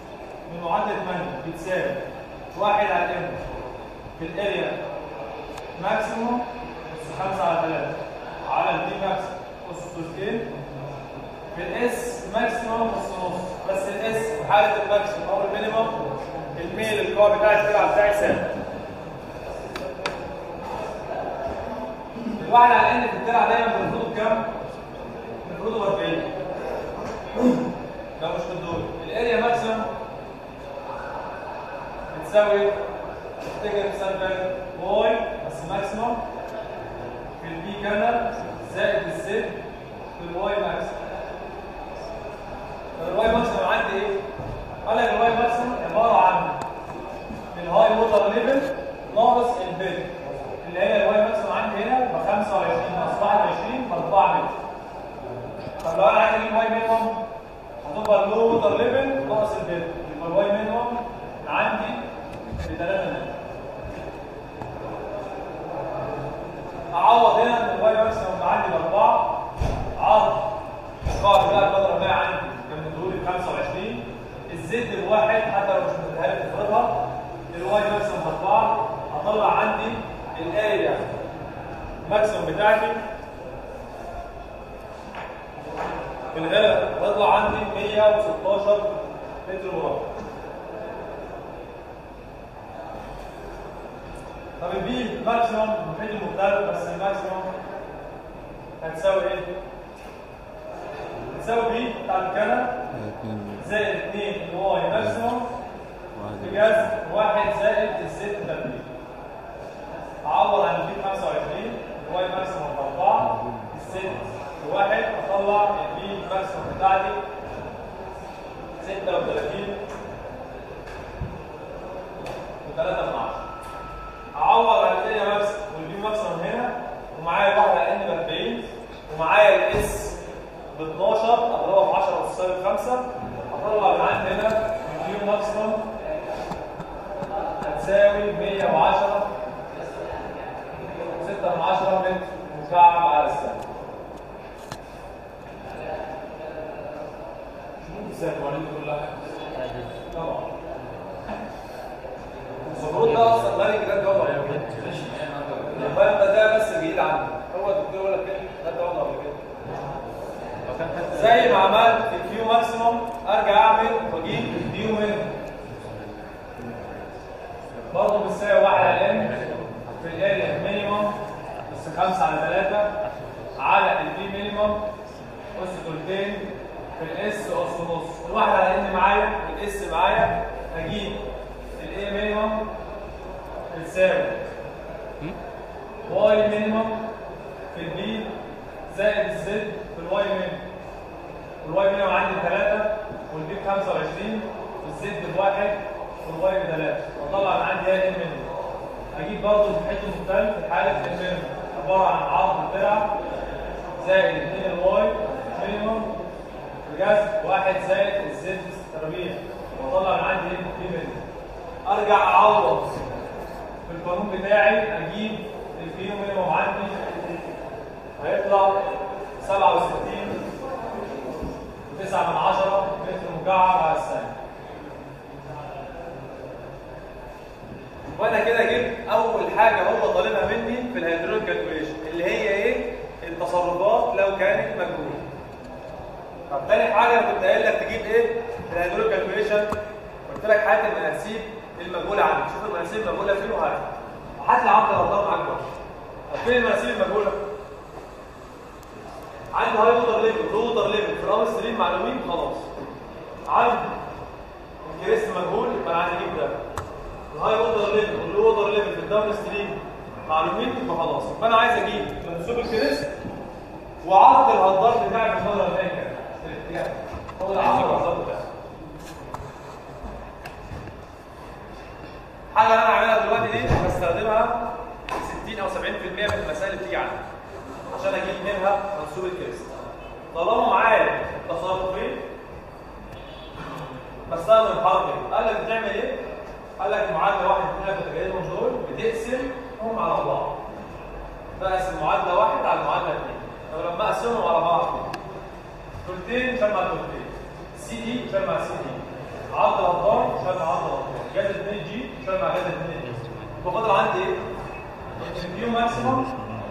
من معادله ماني بتساوي واحد على ام في الاريا ماكسيموم اس 5 على 3 على البي ماكسيموم اس ثلثين في الاس ماكسيموم اس نص بس الاس في حاله الماكسيموم او المينيموم الميل القوه بتاعت الدرع بتاعي ثابت الواحد على ان في الدرع دايما بنفرضه بكام؟ بنفرضه ب 40 ده مش في الدور الاريا ماكسيموم بتساوي تفتكر مثال واي بس ماكسيموم في البي كان زائد الزد في الواي ماكسيموم طب الواي ماكسيموم عندي ايه؟ قال لك الواي ماكسيموم عباره عن الهاي ووتر ليفل ناقص البيد اللي هي الواي ماكسيموم عندي هنا ب 25 ناقص 21 ب 4 متر طب لو انا عايز اجيب واي مينيموم هتبقى اللو ووتر ليفل ناقص البيد يبقى الواي مينيموم عندي ب 3 متر اعوض هنا ان الواي ماكسيموم عندي باربعه عرض القاعده بقى القدره بقى عندي كان مديهولي ب 25 الزد بواحد حتى لو مش مديها لي تفرضها الواي ماكسيموم باربعه هطلع عندي الاريا ماكسيموم بتاعتي في الغالب هتطلع عندي 116 متر مربع طب البي ماكسيموم المحيط المختلف بس الماكسيموم هتساوي ايه؟ هتساوي بي بتاع الكنب زائد 2 الواي ماكسيموم بجذر 1 زائد الزد تربيع اعوض عن البي 25 الواي ماكسيموم ب 4 الزد بواحد اطلع البي ماكسيموم بتاعتي 36 و3 من 10 اعوض عن الاريا ماكس والبي ماكسيموم هنا ومعايا واحده على ان ب 40 ومعايا الاس ب 12 اضربها في 10 وتساوي 5 اطلع من عندي هنا البي ماكسيموم هتساوي 110 6 من 10 متر مكعب على الثانيه ازاي الموارد كلها طبعا المفروض ده اصلا غالي كده ده وضع يبقى انت ده بس الجديد عندك هو الدكتور يقول لك كده ده وضع قبل كده زي ما عملت في الكيو ماكسيموم ارجع اعمل واجيب الكيو مينيموم برضه بتساوي 1 على ان في الاريا مينيموم بس 5 على 3 على البي مينيموم اس ثلثين في الاس اس ونص الواحد على ان معايا والاس معايا هجيب الاي مينيموم بتساوي واي مينيموم في البي زائد الزد في الواي مينيموم والواي مينيموم عندي 3 والبي ب 25 والزد بواحد والواي بثلاثة واطلع من عندي هي الام مينيموم هجيب برضه المحيط المختلف في حالة المينيموم عبارة عن عرض الدرع زائد 2 الواي مينيموم بجذر واحد زائد الزد تربيع واطلع من عندي الام مينيموم ارجع اعوض في القانون بتاعي اجيب الكيلو مينيموم عندي هيطلع 67 9 من 10 متر مكعب على الثانية وانا كده جبت اول حاجه هو طالبها مني في الهيدروليك كالكوليشن اللي هي ايه التصرفات لو كانت مجهوله طب تاني حاجه انا كنت قايل لك تجيب ايه في الهيدروليك كالكوليشن قلت لك هات المناسيب المجهوله عندك شوف المناسيب المجهوله فين وهات هات لي عرض الارقام معاك بقى طب فين المناسيب المجهوله عندي هاي ووتر ليفل لو ووتر ليفل في الارض ستريم معلومين خلاص عندي الكريست مجهول يبقى انا عايز اجيب ده الهاي ووتر ليفل واللو ووتر ليفل في الداون ستريم معلومين يبقى خلاص يبقى انا عايز اجيب منسوب الكريست وعرض الهدار بتاعي في الفتره اللي هي في الاتجاه هو ده عرض الهدار بتاعي حاجه اللي انا عاملها دلوقتي دي بستخدمها 60 او 70% من المسائل اللي بتيجي عندي عشان اجيب منها منسوب الكريست طالما معايا تصرفين بستخدم الحركه دي قال لك بتعمل ايه؟ قال لك معادله واحد اثنين بتجهزهم دول بتقسمهم على بعض بقسم معادله واحد على معادله اثنين طب لما اقسمهم على بعض ثلثين شال مع ثلثين سي دي شال مع سي دي عرض الهضار شال مع عرض الهضار جذر 2 جي شال مع جذر 2 جي فاضل عندي ايه؟ الكيو ماكسيموم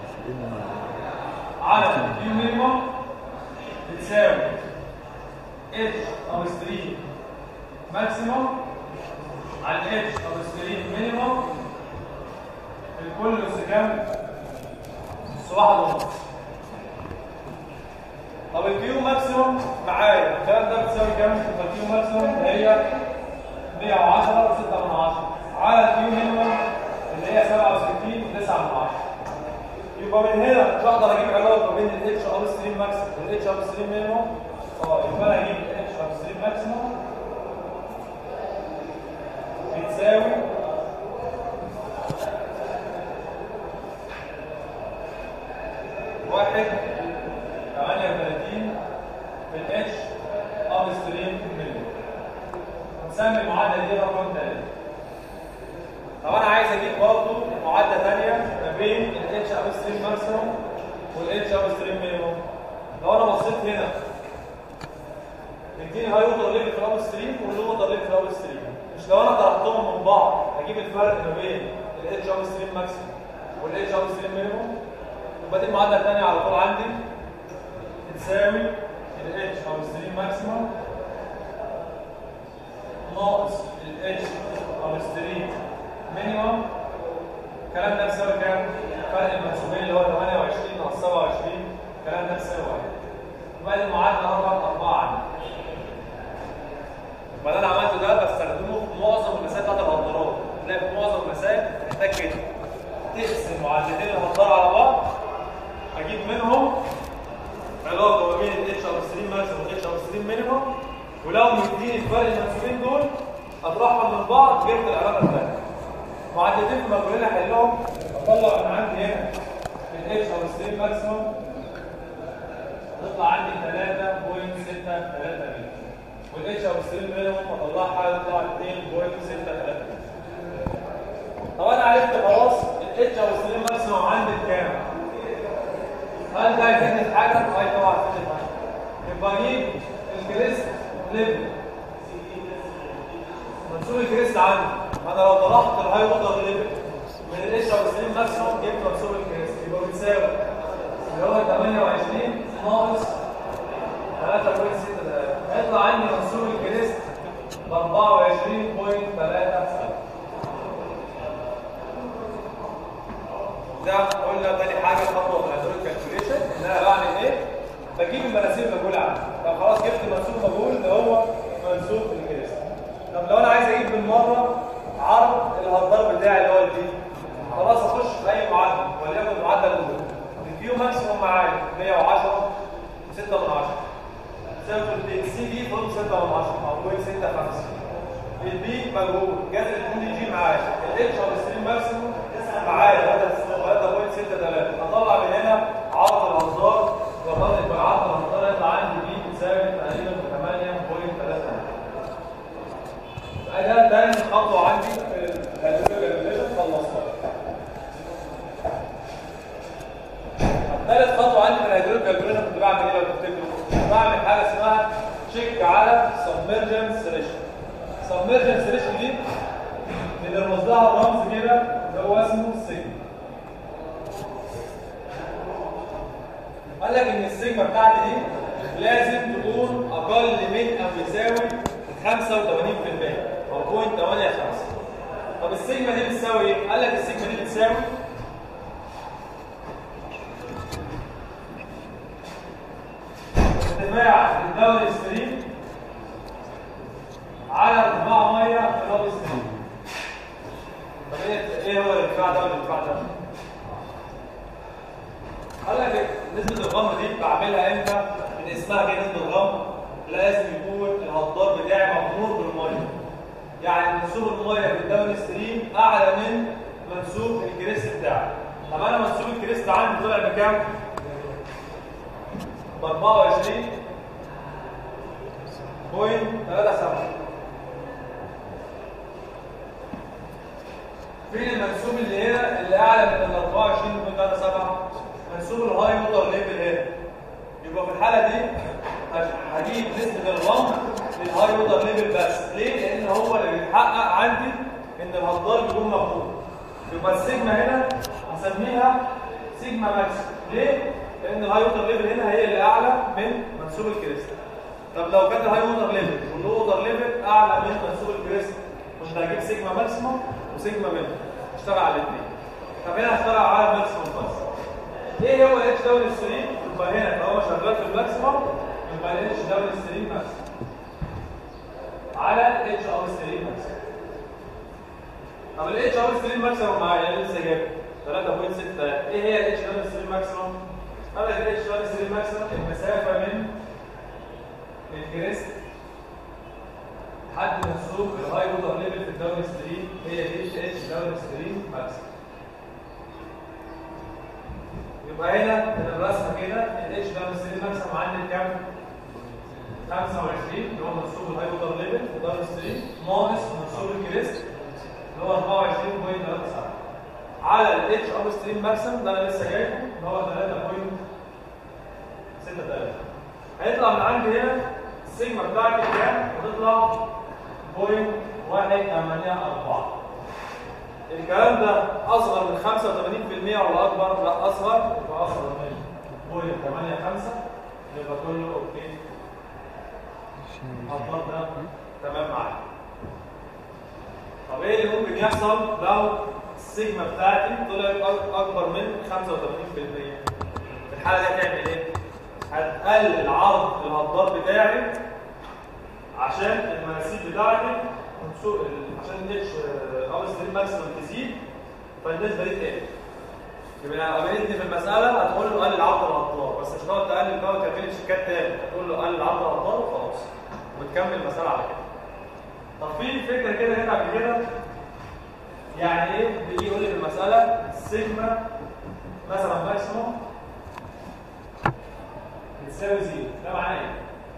على الكيو مينيموم بتساوي اتش او ستريم ماكسيموم على الاتش او ستريم مينيموم الكل اس كام؟ اس واحد ونص طب الكيو ماكسيموم معايا الكلام ده بتساوي كام؟ يبقى الكيو ماكسيموم هي 110 و6 من 10 على الكيو مينيموم اللي هي 67 و9 من 10 يبقى من هنا مش هقدر اجيب علاقه بين الاتش اب ستريم ماكسيموم والاتش اب ستريم مينيموم اه يبقى انا اجيب الاتش اب ستريم ماكسيموم بتساوي واحد 38 في الاتش اب ستريم مينيموم نسمي المعادله دي رقم 3 طب انا عايز اجيب برضه معادله ثانيه ما بين الاتش اب ستريم ماكسيموم والاتش اب ستريم مينيموم لو انا بصيت هنا مديني هاي ووتر ليفل في الاب ستريم واللو ووتر ليفل في الاب ستريم مش لو انا ضربتهم من بعض اجيب الفرق ما بين الاتش اب ستريم ماكسيموم والاتش اب ستريم مينيموم يبقى دي المعادله الثانيه على طول عندي تساوي الاتش اب ستريم ماكسيموم ناقص الاتش اب ستريم مينيموم الكلام ده بيساوي كام؟ فرق المنسوبين اللي هو 28 ناقص 27 الكلام ده بيساوي 1 يبقى دي المعادله رقم 4 عندي يبقى اللي انا عملته ده بستخدمه في معظم المسائل بتاعت الهدرات تلاقي في معظم المسائل محتاج كده تقسم معادلتين الهدار على بعض اجيب منهم علاقه ما بين الاتش اب ستريم ماكسيموم والاتش اب ستريم مينيموم ولو مديني الفرق المنسوبين دول اطرحهم من بعض جبت العلاقه الثانيه معادلتين في مجهولين احلهم اطلع من عندي هنا الاتش اب ستريم ماكسيموم تطلع عندي 3.633 والاتش اب ستريم مينيموم اطلعها يطلع 2.633 طب انا عرفت خلاص الاتش اب ستريم ماكسيموم عندي بكام؟ هل ده هيفيدني في حاجه؟ اي طبعا هيفيدني في حاجه يبقى اجيب الكريست ليفل منسوب الكريست عندي انا لو طرحت الهاي ووتر ليفل من الاتش اب ستريم ماكسيموم جبت منسوب الكريست يبقى بيساوي اللي هو 28 ناقص 3.6 هيطلع عندي منسوب الكريست ب 24.37 ده قلنا تاني حاجه خطوه في الهيدروليك كالكوليشن ان انا بعمل ايه؟ بجيب المناسيب المجهوله عندي طب خلاص جبت منسوب مجهول اللي هو منسوب الكريست طب لو انا عايز اجيب بالمره عرض الهدار بتاعي اللي هو الدي خلاص اخش في اي معادله وليكن المعادله الاولى الكيو ماكسيموم معايا 110 6 من 10 سيركل السي دي فوق 6 من 10 او 0.65 البي مجهول جذر الكل جي معايا الاتش او الستريم ماكسيموم معايا 3.63 اطلع من هنا عرض الهزار واطلع يبقى عرض الهزار يطلع عندي بي بتساوي تقريبا 8.3 يبقى ده تاني خطوه عندي في الهيدروليك خلصناها ثالث خطوه عندي في الهيدروليك كالكوليشن كنت بعمل ايه لو تفتكروا؟ بعمل حاجه اسمها تشيك على سبمرجنس ريشيو سبمرجنس ريشيو دي بنرمز لها رمز كده اللي هو اسمه السيجما قال لك ان السيجما بتاعتي دي لازم تكون اقل من او يساوي 85% او 0.85 طب السيجما دي بتساوي ايه؟ قال لك السيجما دي بتساوي ارتفاع الدوري السليم على ارتفاع ميه في الدوري السليم طب ايه ايه هو الارتفاع ده والارتفاع ده؟ قال لك نسبة الغمر دي بعملها امتى؟ من اسمها كده نسبة الغمر لازم يكون الهدار بتاعي مغمور بالميه. يعني منسوب الميه في الدوري ستريم اعلى من منسوب الكريست بتاعي. طب انا منسوب الكريست عندي طلع بكام؟ ب 24 بوينت 37 فين المنسوب اللي هنا اللي اعلى من ال 24.37 منسوب الهاي ووتر ليفل هنا يبقى في الحاله دي هجيب نسبه الرمل للهاي ووتر ليفل بس ليه؟ لان هو اللي بيتحقق عندي ان الهدار بيكون مفهوم يبقى السيجما هنا هنسميها سيجما ماكس ليه؟ لان الهاي ووتر ليفل هنا هي اللي اعلى من منسوب الكريستال طب لو كانت الهاي ووتر ليفل واللو ووتر ليفل اعلى من منسوب الكريستال كنت هجيب سيجما ماكسيموم وسيجما مينيموم اشتغل على الاثنين طب هنا هشتغل على الماكسيموم بس ايه هو الاتش داون ستريم يبقى هنا طالما شغال في الماكسيموم يبقى الاتش داون ستريم ماكسيموم على الاتش ار ستريم ماكسيموم طب الاتش ار ستريم ماكسيموم معايا انا لسه جايب 3.6 ايه هي الاتش داون ستريم ماكسيموم قال لك الاتش داون ستريم ماكسيموم المسافه من الكريست لحد منسوب الهاي ووتر ليفل في الداون ستريم هي دي الاتش داون ستريم ماكسيموم يبقى هنا من الرسمه كده الاتش داون ستريم ماكسيموم عندي كام 25 اللي هو منسوب الهاي ووتر ليفل في الداون ستريم ناقص منسوب الكريست اللي هو 24.37 على الاتش اب ستريم ماكسيمم ده انا لسه جايبه اللي هو 3.63 هيطلع من عندي هنا السيجما بتاعتي كام؟ هتطلع 0.184 الكلام ده اصغر من 85% ولا اكبر؟ لا اصغر يبقى اصغر من 0.85 يبقى كله اوكي الخط ده تمام معايا طب ايه اللي ممكن يحصل لو السيجما بتاعتي طلعت اكبر من 85% في الحاله دي هتعمل ايه هتقلل عرض الهضار بتاعي عشان المناسيب بتاعتي عشان الاتش ار ستريم ماكسيمم تزيد فالنسبه دي تقل يبقى لو قابلتني في المساله هتقول له قلل عرض الهضار بس مش هتقعد تقلل بقى وتكمل الشيكات تاني هتقول له قلل عرض الهضار وخلاص وتكمل المساله على كده طب في فكره كده هنا قبل كده يعني ايه بيجي يقول لي في المساله سيجما مثلا ماكسيموم بتساوي زيرو ده معناه ايه؟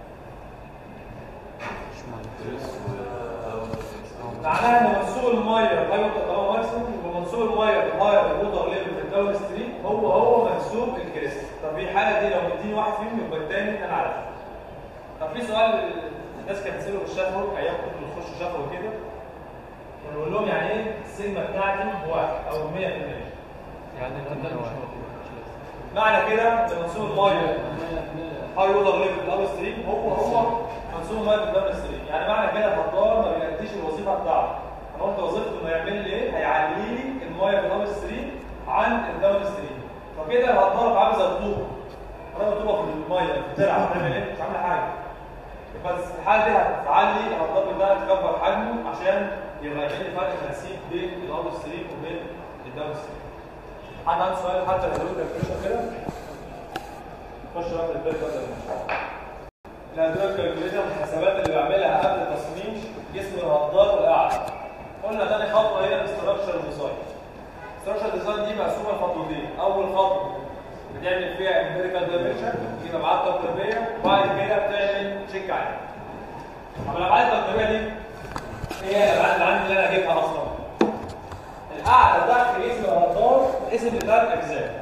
معناها ان منسوب الميه هاي طالما ماكسيموم يبقى منسوب الميه الهاير الووتر ليفل في الداون ستريم هو هو منسوب الكريستال طب في الحاله دي لو مديني واحد فيهم يبقى الثاني انا عارفه طب في سؤال الناس كانت بتساله في الشفوي ايام كنت بتخش شفوي كده ونقول لهم يعني ايه السيجما بتاعتي بواحد او 100% يعني انت ده مش معنى كده ان منسوب الميه هاي ووتر ليفل في الداون ستريم هو هو منسوب الميه في الداون ستريم يعني معنى كده الهضار ما بيأديش الوظيفه بتاعته انا قلت وظيفته انه يعمل لي ايه هيعلي لي الميه في الداون ستريم عن الداون ستريم فكده الهضار عامل زي الطوبه انا طوبه في الميه في الترعه بتعمل ايه مش عامله حاجه بس الحاله دي هتعلي الهضار بتاعها تكبر حجمه عشان يبقى يعمل لي فرق تنسيق بين الداون ستريم وبين الداون ستريم حد عنده سؤال حتى لو كالكوليشن كده خش بقى في البيت بدل الادوات كالكوليشن الحسابات اللي بعملها قبل تصميم جسم الهضار والقاعده قلنا تاني خطوه هي الاستراكشر ديزاين الاستراكشر ديزاين دي مقسومه لخطوتين اول خطوه بتعمل فيها امبيريكال دايمنشن دي ابعاد تقريبيه وبعد كده بتعمل تشيك عليها طب الابعاد التقريبيه دي ايه هي الابعاد اللي عندي اللي انا اجيبها اصلا القاعده تحت جسم الهضار اسم لثلاث اجزاء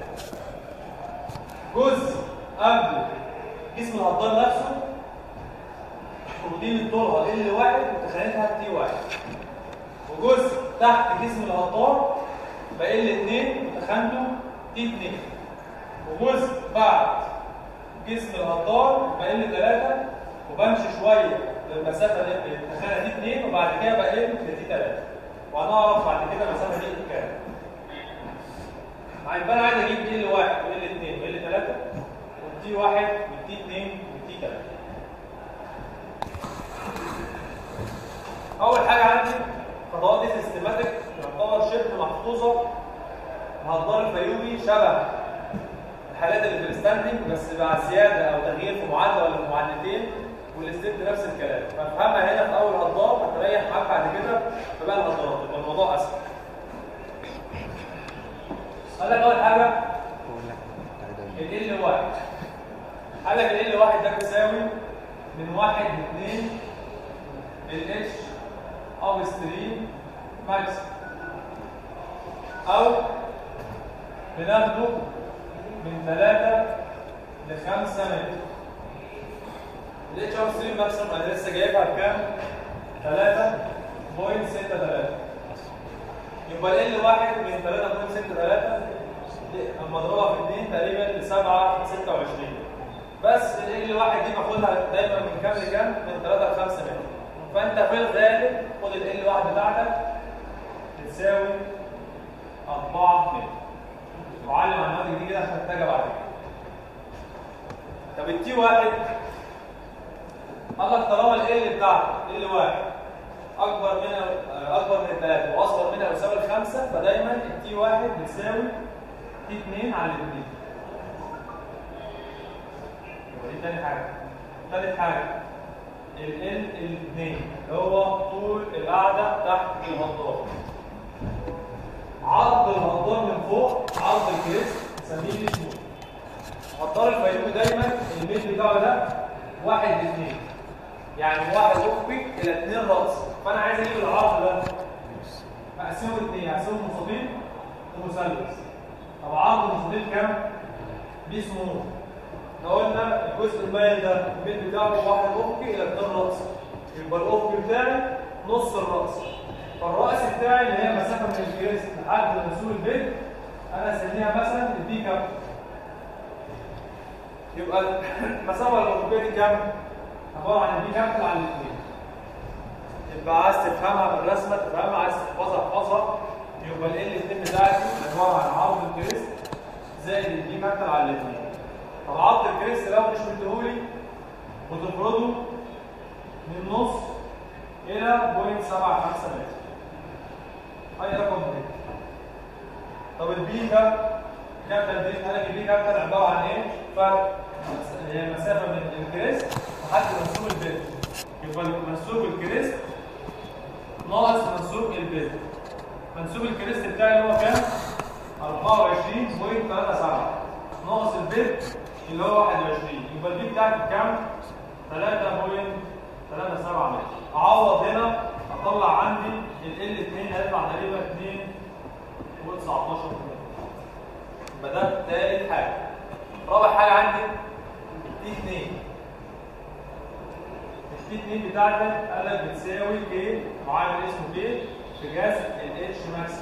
جزء قبل جسم الهضار نفسه ودي من طولها ال واحد وتخانتها تي واحد وجزء تحت جسم الهضار بقى ال 2 وتخانته تي 2 وجزء بعد جسم الهضار بقى ال 3 وبمشي شويه للمسافه دي التخانه دي 2 وبعد كده بقى ال تي 3 وهنعرف بعد كده المسافه دي كام يبقى انا عايز اجيب ال 1 وال 2 وال 3 والتي 1 والتي 2 والتي 3 اول حاجه عندي خطوات دي سيستماتيك يعتبر شبه محفوظه الهضار الفيومي شبه الحالات اللي في الستاندنج بس مع زياده او تغيير في معادله ولا في معادلتين والستيب نفس الكلام فافهمها هنا في اول هضار هتريح معاك بعد كده في باقي الهضارات يبقى الموضوع اسهل قال لك اول حاجه ال ال واحد قال لك ال ال واحد ده بيساوي من واحد لاثنين الاتش اب ستريم ماكس او بناخده من 3 ل 5 متر الاتش اب ستريم ماكسيمم انا لسه جايبها بكام؟ 3.63 يبقى ال واحد من 3.63 اما اضربها في 2 تقريبا ل 7 26 بس ال واحد دي باخدها دايما من كام لكام؟ من 3 ل 5 متر فانت في الغالب خد ال واحد بتاعتك تساوي 4 متر وعلم معلوماتك دي كده عشان تحتاجها بعد كده طب التي واحد قال لك طالما ال بتاعتك ال واحد اكبر من اكبر من الثلاثه واصغر منها يساوي الخمسه فدايما التي واحد بتساوي تي 2 على الاثنين يبقى دي تاني حاجه تالت حاجه ال ال الاثنين اللي هو طول القاعده تحت الهضار عرض الهضار من فوق عرض الكريست نسميه اسمه هضار الفيومي دايما الميل بتاعه ده واحد لاثنين يعني واحد افقي الى اثنين راس فانا عايز اجيب العرض ده اقسمه اثنين اقسمه مستطيل ومثلث طب عرض المستطيل كام؟ دي اسمه احنا قلنا الجزء المايل ده الميل بتاعه واحد افقي الى اثنين راس يبقى الافقي بتاعي نص الراس فالراس بتاعي اللي هي مسافه من الكريست لحد نزول البيت انا اسميها مثلا البي كاب يبقى المسافه الافقيه دي كام؟ عباره عن البي كابيتال على الاثنين يبقى عايز تفهمها بالرسمه تفهمها عايز تحفظها احفظها يبقى ال الاثنين بتاعتي عباره عن عرض الكريست زائد البي كابيتال على الاثنين طب عرض الكريست لو مش مديهولي وتفرضه من نص الى 0.75 متر اي رقم ده طب البي كابيتال دي انا البي كابيتال عباره عن ايه؟ فرق هي مسافه من الكريست لحد منسوب البيت يبقى منسوب الكريست ناقص منسوب البيت منسوب الكريست بتاعي اللي هو كام 24.37 ناقص البيت اللي هو 21 يبقى البي بتاعتي كام 3.37 متر اعوض هنا اطلع عندي ال L2 هيطلع تقريبا 2 و19 يبقى ده تالت حاجه رابع حاجه عندي دي 2 البي 2 بتاعتك قال لك بتساوي كي معامل اسمه كي في جذر الاتش ماكس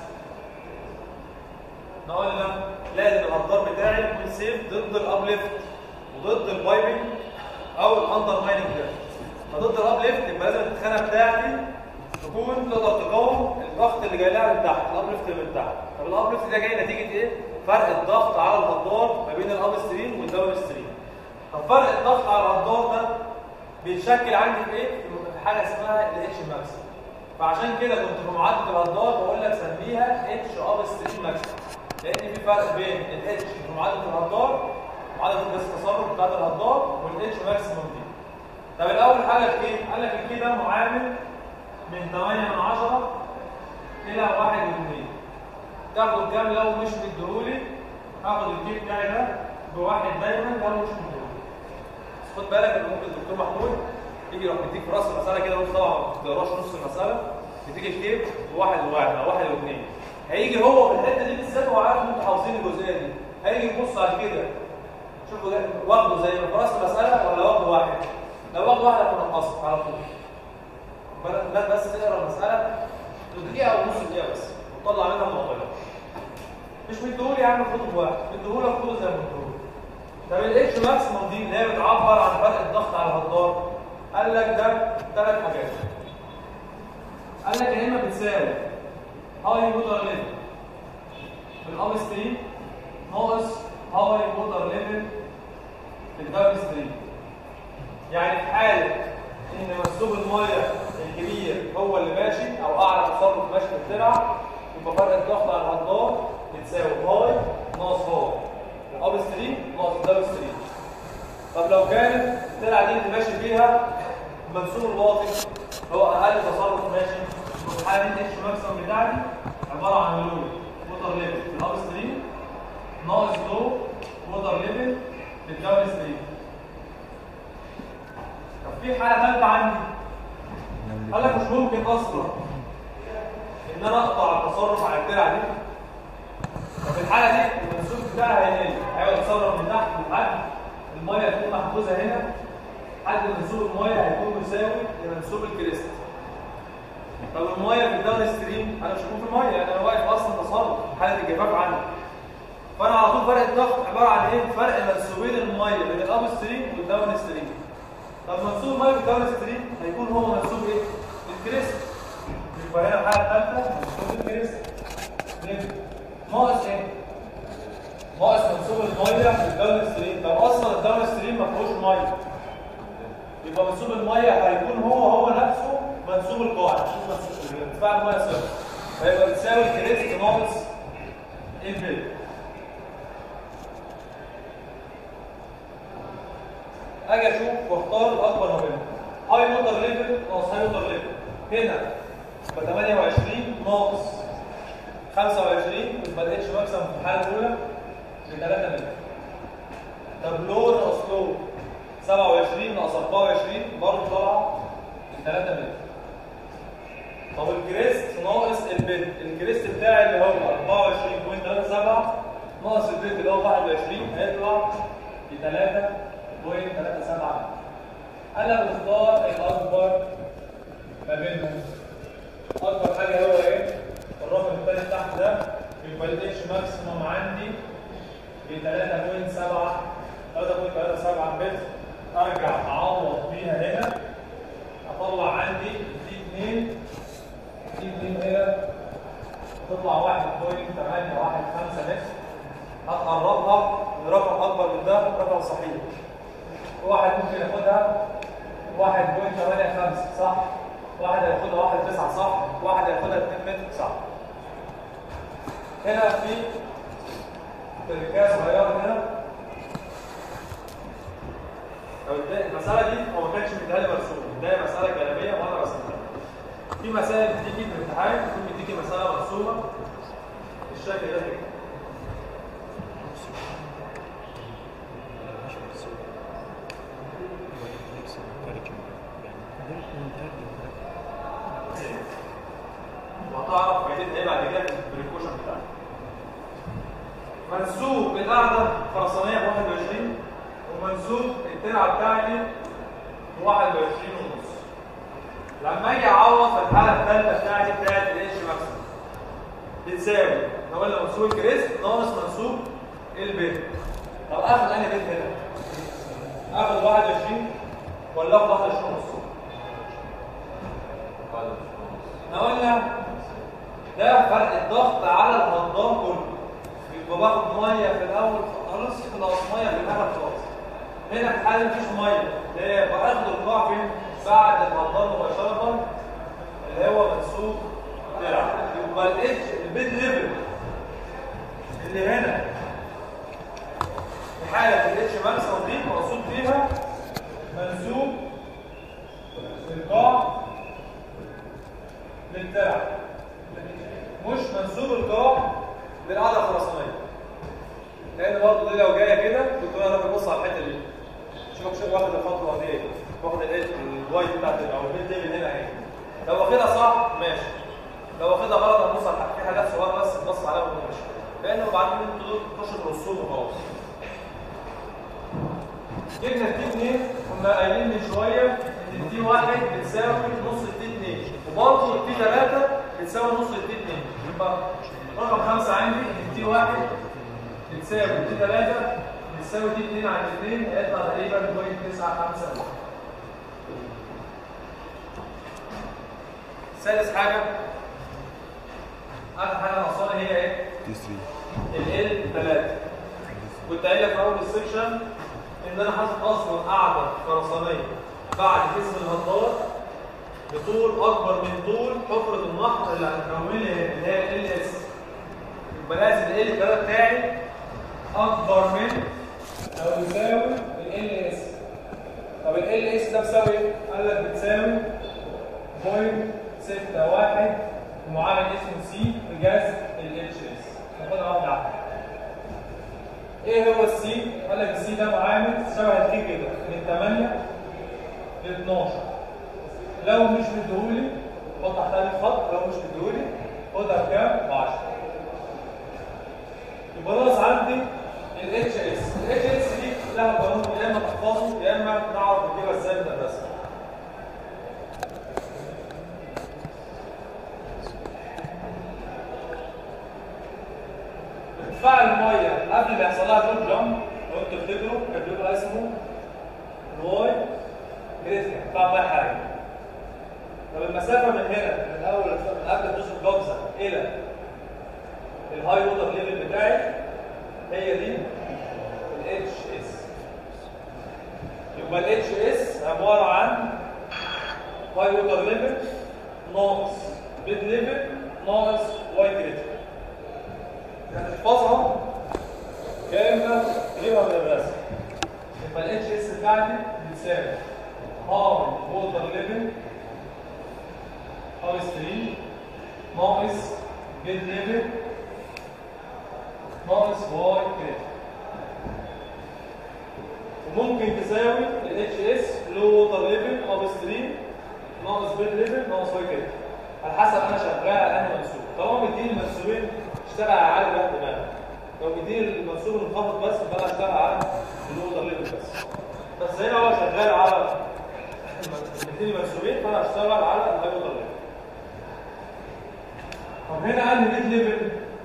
احنا قلنا لازم الهدار بتاعي يكون سيف ضد الابليفت وضد البايبنج او الاندر مايننج ده فضد الابليفت يبقى لازم الخانه بتاعتي تكون تقدر تقاوم الضغط اللي جاي لها من تحت الابليفت اللي من تحت طب الابليفت ده جاي نتيجه ايه؟ فرق الضغط على الهدار ما بين الاب ستريم والداون ستريم طب فرق الضغط على الهدار ده بيتشكل عندي في ايه؟ في حاجه اسمها الاتش ماكس فعشان كده كنت في معادله الهدار بقول لك سميها اتش اب ستريم ماكس لان في فرق بين الاتش في معادله الهدار معادله التصرف بتاعت الهدار والاتش ماكسيموم دي طب الاول حاجه الكي قال لك الكي ده معامل من 8 من 10 الى 1 و2 تاخده كام لو مش مديهولي هاخد الكي بتاعي ده بواحد دايما لو مش مديهولي بس خد بالك ان ممكن الدكتور محمود يجي يروح مديك في راس المساله كده وانت طبعا ما بتقراش نص المساله يديك الكيب بواحد وواحد او واحد واثنين هيجي هو في الحته دي بالذات هو عارف ان انتوا حافظين الجزئيه دي هيجي يبص على كده شوفوا ده واخده زي ما في راس المساله ولا واخده واحد لو واخده واحد هتكون نقصت على طول بس بس تقرا المساله دقيقه او نص دقيقه بس وتطلع منها المعطيات مش مديهولي يا عم خده بواحد مديهولك خده زي ما مديهولك طب الاتش ماكسيموم دي اللي هي بتعبر عن فرق الضغط على الهدار قال لك ده ثلاث حاجات قال لك يا اما بتساوي هاي موتور ليفل في الاب ستريم ناقص هاي موتور ليفل في الداون ستريم يعني في حاله ان منسوب الميه الكبير هو اللي ماشي او اعلى تصرف ماشي في الترعه يبقى فرق الضغط على الهدار بتساوي هاي ناقص هاي الاب ستريم ناقص الداون ستريم طب لو كانت الترعه دي اللي ماشي فيها المنسوب الواطي هو اقل تصرف ماشي في الحاله دي الاتش ماكسيمم بتاعتي عباره عن لو ووتر ليفل في الاب ستريم ناقص لو ووتر ليفل في الداون ستريم طب في حاله ثالثه عندي قال لك مش ممكن اصلا ان انا اقطع التصرف على الترعه دي ففي الحاله دي المنسوب بتاعها هيقل هيقعد يتصرف من تحت لحد الميه تكون محفوظه هنا حد منسوب الميه هيكون مساوي لمنسوب الكريست طب الميه في الداون ستريم انا مش هكون في الميه يعني انا واقف اصلا تصرف حاله الجفاف عندي فانا على طول فرق الضغط عباره عن ايه فرق منسوبين الميه بين الاب ستريم والداون ستريم طب منسوب الميه بالداون ستريم هيكون هو منسوب ايه الكريست يبقى هنا الحاله الثالثه منسوب الكريست ليه؟ ناقص ايه ناقص منسوب الميه بالداون ستريم طب اصلا الداون ستريم ما فيهوش ميه يبقى منسوب الميه هيكون هو هو نفسه منسوب القاع مش منسوب ارتفاع الميه صفر فيبقى بتساوي الكريست ناقص البيت اجي اشوف واختار الاكبر ما بينهم هاي ووتر ليفل ناقص هاي ووتر ليفل هنا يبقى 28 ناقص 25 يبقى الاتش ماكسيمم في الحاله الاولى ب 3 متر طب لو ناقص لو 27 ناقص 24 برضه طالعه ب 3 متر طب الكريست ناقص البيت الكريست بتاعي اللي هو 24.37 ناقص البيت اللي هو 21 هيطلع ب 3 بوينت 3 7 انا بختار الاكبر ما بينهم اكبر حاجه هو ايه الرقم الثاني تحت ده يبقى الاتش ماكسيموم عندي ب 3.7 3.37 متر ارجع اعوض بيها هنا اطلع عندي دي 2 دي 2 هنا تطلع 1.815 متر هتقربها لرقم اكبر من ده رقم صحيح واحد ممكن ياخدها 1.85 صح واحد هياخدها 1.9 صح واحد هياخدها 2 متر صح هنا في تركية صغيرة هنا لو المسألة دي هو ما كانش مديها لي مرسوم ده مسألة جانبية وأنا رسمتها في مسائل بتيجي في الامتحان يكون بتيجي مسألة مرسومة بالشكل ده كده وهتعرف فايدتها ايه بعد كده في البريكوشن بتاعك منسوب القاعده خرسانيه ب 21 ومنسوب الترعه بتاعتي ب 21 ونص لما اجي اعوض في الحاله الثالثه بتاعتي بتاعت الاتش ماكسيمم بتساوي احنا قلنا منسوب الكريست ناقص منسوب البيت طب اخد انهي بيت هنا؟ اخد 21 ولا اخد 21 ونص؟ احنا قلنا ده فرق الضغط على الهضام كله يبقى باخد ميه في الاول خالص خلاص ميه في الاخر خلاص هنا في الحاله مفيش ميه اللي هي باخد القاع فين بعد الهضام مباشره اللي هو منسوب درع يبقى الاتش البيد ليفل اللي هنا في حاله الاتش ماكسيموم دي مقصود فيها منسوب القاع للدرع مش منسوب القاع للقاعده الخرسانيه لان برضه دي لو جايه كده كنت انا ببص على الحته دي شوف شوف واخد الخطوه دي ايه واخد الايه الوايت بتاعت او البيت ليفل هنا اهي لو واخدها صح ماشي لو واخدها غلط هنبص على في حاجات صغيره بس نبص عليها ونمشي لانه بعدين انتوا دول تخشوا ترصوهم وخلاص جبنا التي 2 كنا قايلين من شويه ان التي 1 بتساوي نص التي 2 وبرضه التي 3 بتساوي نص التي 2 يبقى رقم 5 عندي ان التي 1 بتساوي التي 3 بتساوي تي 2 على 2 هيطلع تقريبا 0.95 ثالث حاجه اخر حاجه ناقصاني هي ايه؟ تي ال ال 3 كنت قايل لك في اول السكشن ان انا حاطط اصلا قاعده خرسانيه بعد جسم الهضار بطول اكبر من طول حفره النحر اللي هتكون لي اللي هي ال اس يبقى لازم ال 3 بتاعي اكبر من او يساوي ال اس طب ال اس ده بيساوي ايه؟ قال لك بتساوي 0.61 معامل اسمه سي في جذر الاتش اس ناخدها واحده واحده ايه هو السي؟ قال لك السي ده معامل شبه الكي كده من 8 ل 12 لو مش مديهولي حط تحتها خط لو مش مديهولي خدها بكام؟ ب 10 يبقى ناقص عندي الاتش اس الاتش اس دي لها قانون يا اما تحفظه يا اما نعرف نجيبها ازاي من الرسم ارتفاع الميه قبل ما يحصل لها جون جامب لو انتوا تفتكروا كان بيبقى اسمه الواي كريتيكال طبعا ما حاجه طب المسافه من هنا من اول من قبل تدوس القفزه الى الهاي ووتر ليفل بتاعي هي دي الاتش اس يبقى الاتش اس عباره عن هاي ووتر ليفل ناقص بيد ليفل ناقص واي كريتيكال هتحفظها يا اما تجيبها من الرسم يبقى الاتش اس بتاعتي بتساوي هاي ووتر ليفل هاي ستريم ناقص بيد ليفل ناقص واي كريتيكال وممكن تساوي ال HS لو ووتر ليفل اب ستريم ناقص بيد ليفل ناقص واي كده على حسب انا شغال على انهي منسوب طالما مديني المنسوبين اشتغل على عالي بقى دماغي لو مديني المنسوب المنخفض بس يبقى انا اشتغل على اللو ووتر ليفل بس بس هنا هو شغال على مديني منسوبين فانا هشتغل على الهاي ووتر ليفل طب هنا انهي بيد ليفل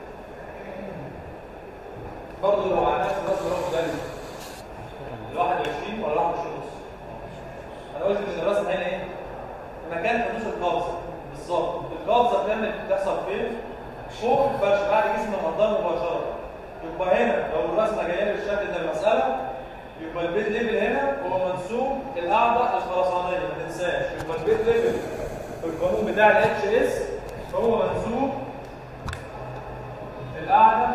برضه لو على نفس الراس رقم ده ال 21 ولا 21 ونص انا قلت ان الرسم هنا ايه مكان حدوث القفزه بالظبط القفزه بتعمل بتحصل فين فوق الفرش بعد جسم الهضام مباشره يبقى هنا لو الرسمه جايه لي بالشكل ده المساله يبقى البيت ليفل هنا هو منسوب القاعده الخرسانيه ما تنساش يبقى البيت ليفل في القانون بتاع الاتش اس هو منسوب القاعده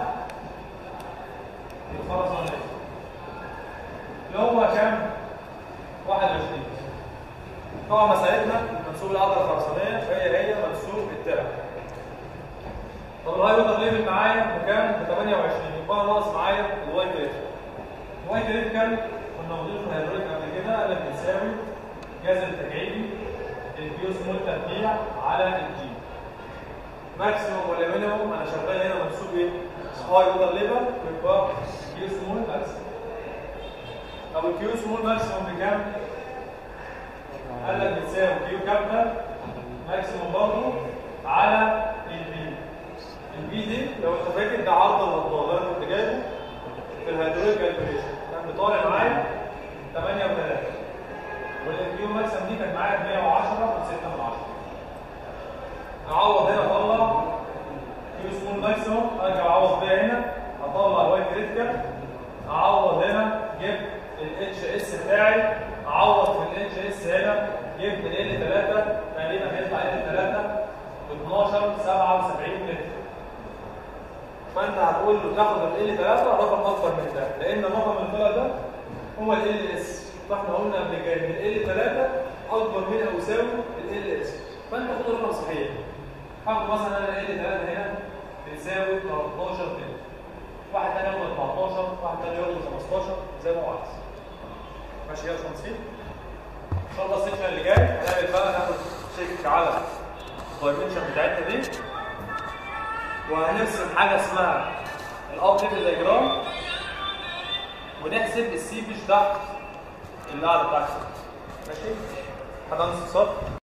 الخرسانيه اللي هو كام 21 طبعا مسألتنا منسوب العضله الخرسانيه فهي هي منسوب الترع طب الهاي ووتر ليفل معايا بكام ب 28 يبقى انا ناقص معايا الواي كريتيكال الواي كريتيكال كنا واخدينه في الهيدروليك قبل كده قال لك بيساوي جذر التجعيدي البيو سمول تربيع على الجي ماكسيموم ولا مينيموم انا شغال هنا منسوب ايه؟ هاي ووتر ليفل يبقى بيو سمول ماكسيموم طب الكيو سمول ماكسيموم بكام؟ قال لك بتساوي كيو كابيتال ماكسيموم برضه على البي البي دي لو انت فاكر ده عرض الاطوال اللي انا كنت جايبه في الهيدروليك كالكوليشن كان بيطالع معايا 8 و3 والكيو ماكسيموم دي كانت معايا 110 و6 من 10 اعوض هنا اطلع كيو سمول ماكسيموم ارجع اعوض بيها هنا اطلع واي كريتيكال اعوض هنا جبت الاتش اس بتاعي اعوض في الاتش اس هنا جبت ال 3 تقريبا هيطلع ال 3 ب 12 77 متر فانت هتقول له تاخد ال 3 رقم اكبر من ده لان الرقم اللي طلع ده هو ال اس فاحنا قلنا قبل كده ان ال 3 اكبر من او يساوي ال اس فانت خد الرقم صحيح هاخد مثلا انا ال 3 هنا بتساوي 13 متر واحد تاني ياخد 14 واحد تاني ياخد 15 زي ما هو عايز ماشي يا باشمهندسين ان شاء الله السيكشن اللي جاي هنعمل بقى ناخد شيك على الدايمنشن بتاعتنا دي وهنرسم حاجه اسمها الابديت دايجرام ونحسب السيبج تحت القاعده بتاعتنا ماشي؟ حد عنده استفسار؟